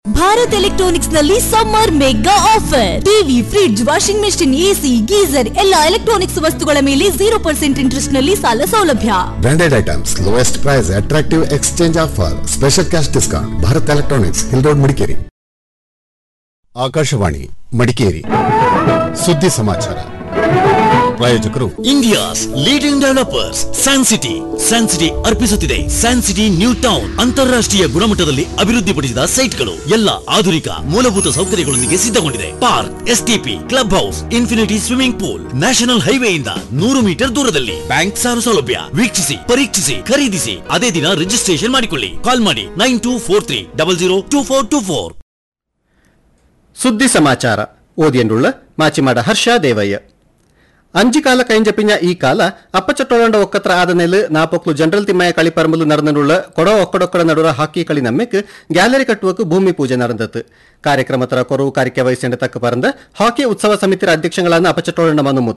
Bharat electronics ನಲ್ಲಿ summer mega offer TV fridge washing machine AC geyser ಎಲ್ಲ ಎಲೆಕ್ಟ್ರಾನಿಕ್ಸ್ ವಸ್ತುಗಳ ಮೇಲೆ ಜೀರೋ ಪರ್ಸೆಂಟ್ ಇಂಟ್ರೆಸ್ಟ್ ನಲ್ಲಿ ಸಾಲ ಸೌಲಭ್ಯ Branded items, lowest price, attractive exchange offer, special cash discount. Bharat Electronics, Hill Road, Madikeri. Akashvani Madikeri ಸುದ್ದಿ ಸಮಾಚಾರ ಪ್ರಾಯೋಜಕರು India's leading developers San City San City ಅರ್ಪಿಸುತ್ತಿದೆ ಸ್ಯಾನ್ ಸಿಟಿ ನ್ಯೂ ಟೌನ್ ಅಂತಾರಾಷ್ಟ್ರೀಯ ಗುಣಮಟ್ಟದಲ್ಲಿ ಅಭಿವೃದ್ಧಿಪಡಿಸಿದ ಸೈಟ್ಗಳು ಎಲ್ಲ ಆಧುನಿಕ ಮೂಲಭೂತ ಸೌಕರ್ಯಗಳೊಂದಿಗೆ ಸಿದ್ಧಗೊಂಡಿದೆ park STP club house infinity swimming pool national ಹೈವೇಯಿಂದ ನೂರು ಮೀಟರ್ ದೂರದಲ್ಲಿ ಬ್ಯಾಂಕ್ ಸಾಲ ಸೌಲಭ್ಯ ವೀಕ್ಷಿಸಿ ಪರೀಕ್ಷಿಸಿ ಖರೀದಿಸಿ ಅದೇ ದಿನ ರಿಜಿಸ್ಟ್ರೇಷನ್ ಮಾಡಿಕೊಳ್ಳಿ ಕಾಲ್ ಮಾಡಿ nine two four three double zero two four two four ಸುದ್ದಿ ಸಮಾಚಾರ ಓದಿಯಂಡುಳ್ಳ ಮಾಚಿಮಾಡ ಹರ್ಷ ದೇವಯ್ಯ ಅಂಜಿ ಕಾಲ ಕೈಂಜಪಿಂಜ ಈ ಕಾಲ ಅಪ್ಪಚಟ್ಟೋಳಂಡ ಒಕ್ಕತ್ರ ಆದ ನೆಲೆ ನಾಪೊಕ್ಲು ಜನರಲ್ ತಿಮ್ಮಯ್ಯ കളിപ്പറമ്പಲು നടന്നുള്ള കൊട ഒക്കടൊക്കട നടുറ ಹಾಕಿ കളി നമ്മക്ക് ಗ್ಯಾಲರಿ ಕಟ್ಟುವಕ್ಕೆ ಭೂಮಿ ಪೂಜೆ ನಡೆದತ್ತು ಕಾರ್ಯಕ್ರಮತರ ಕೊರವು ಕಾರ್ಯ ವಹಿಸಿದ ತಕ್ಕ ಪರಂದ ಹಾಕಿ ಉತ್ಸವ ಸಮಿತಿಯ ಅಧ್ಯಕ್ಷಗಳಾದ ಅಪ್ಪಚಟ್ಟೋಳಂಡ ಮನು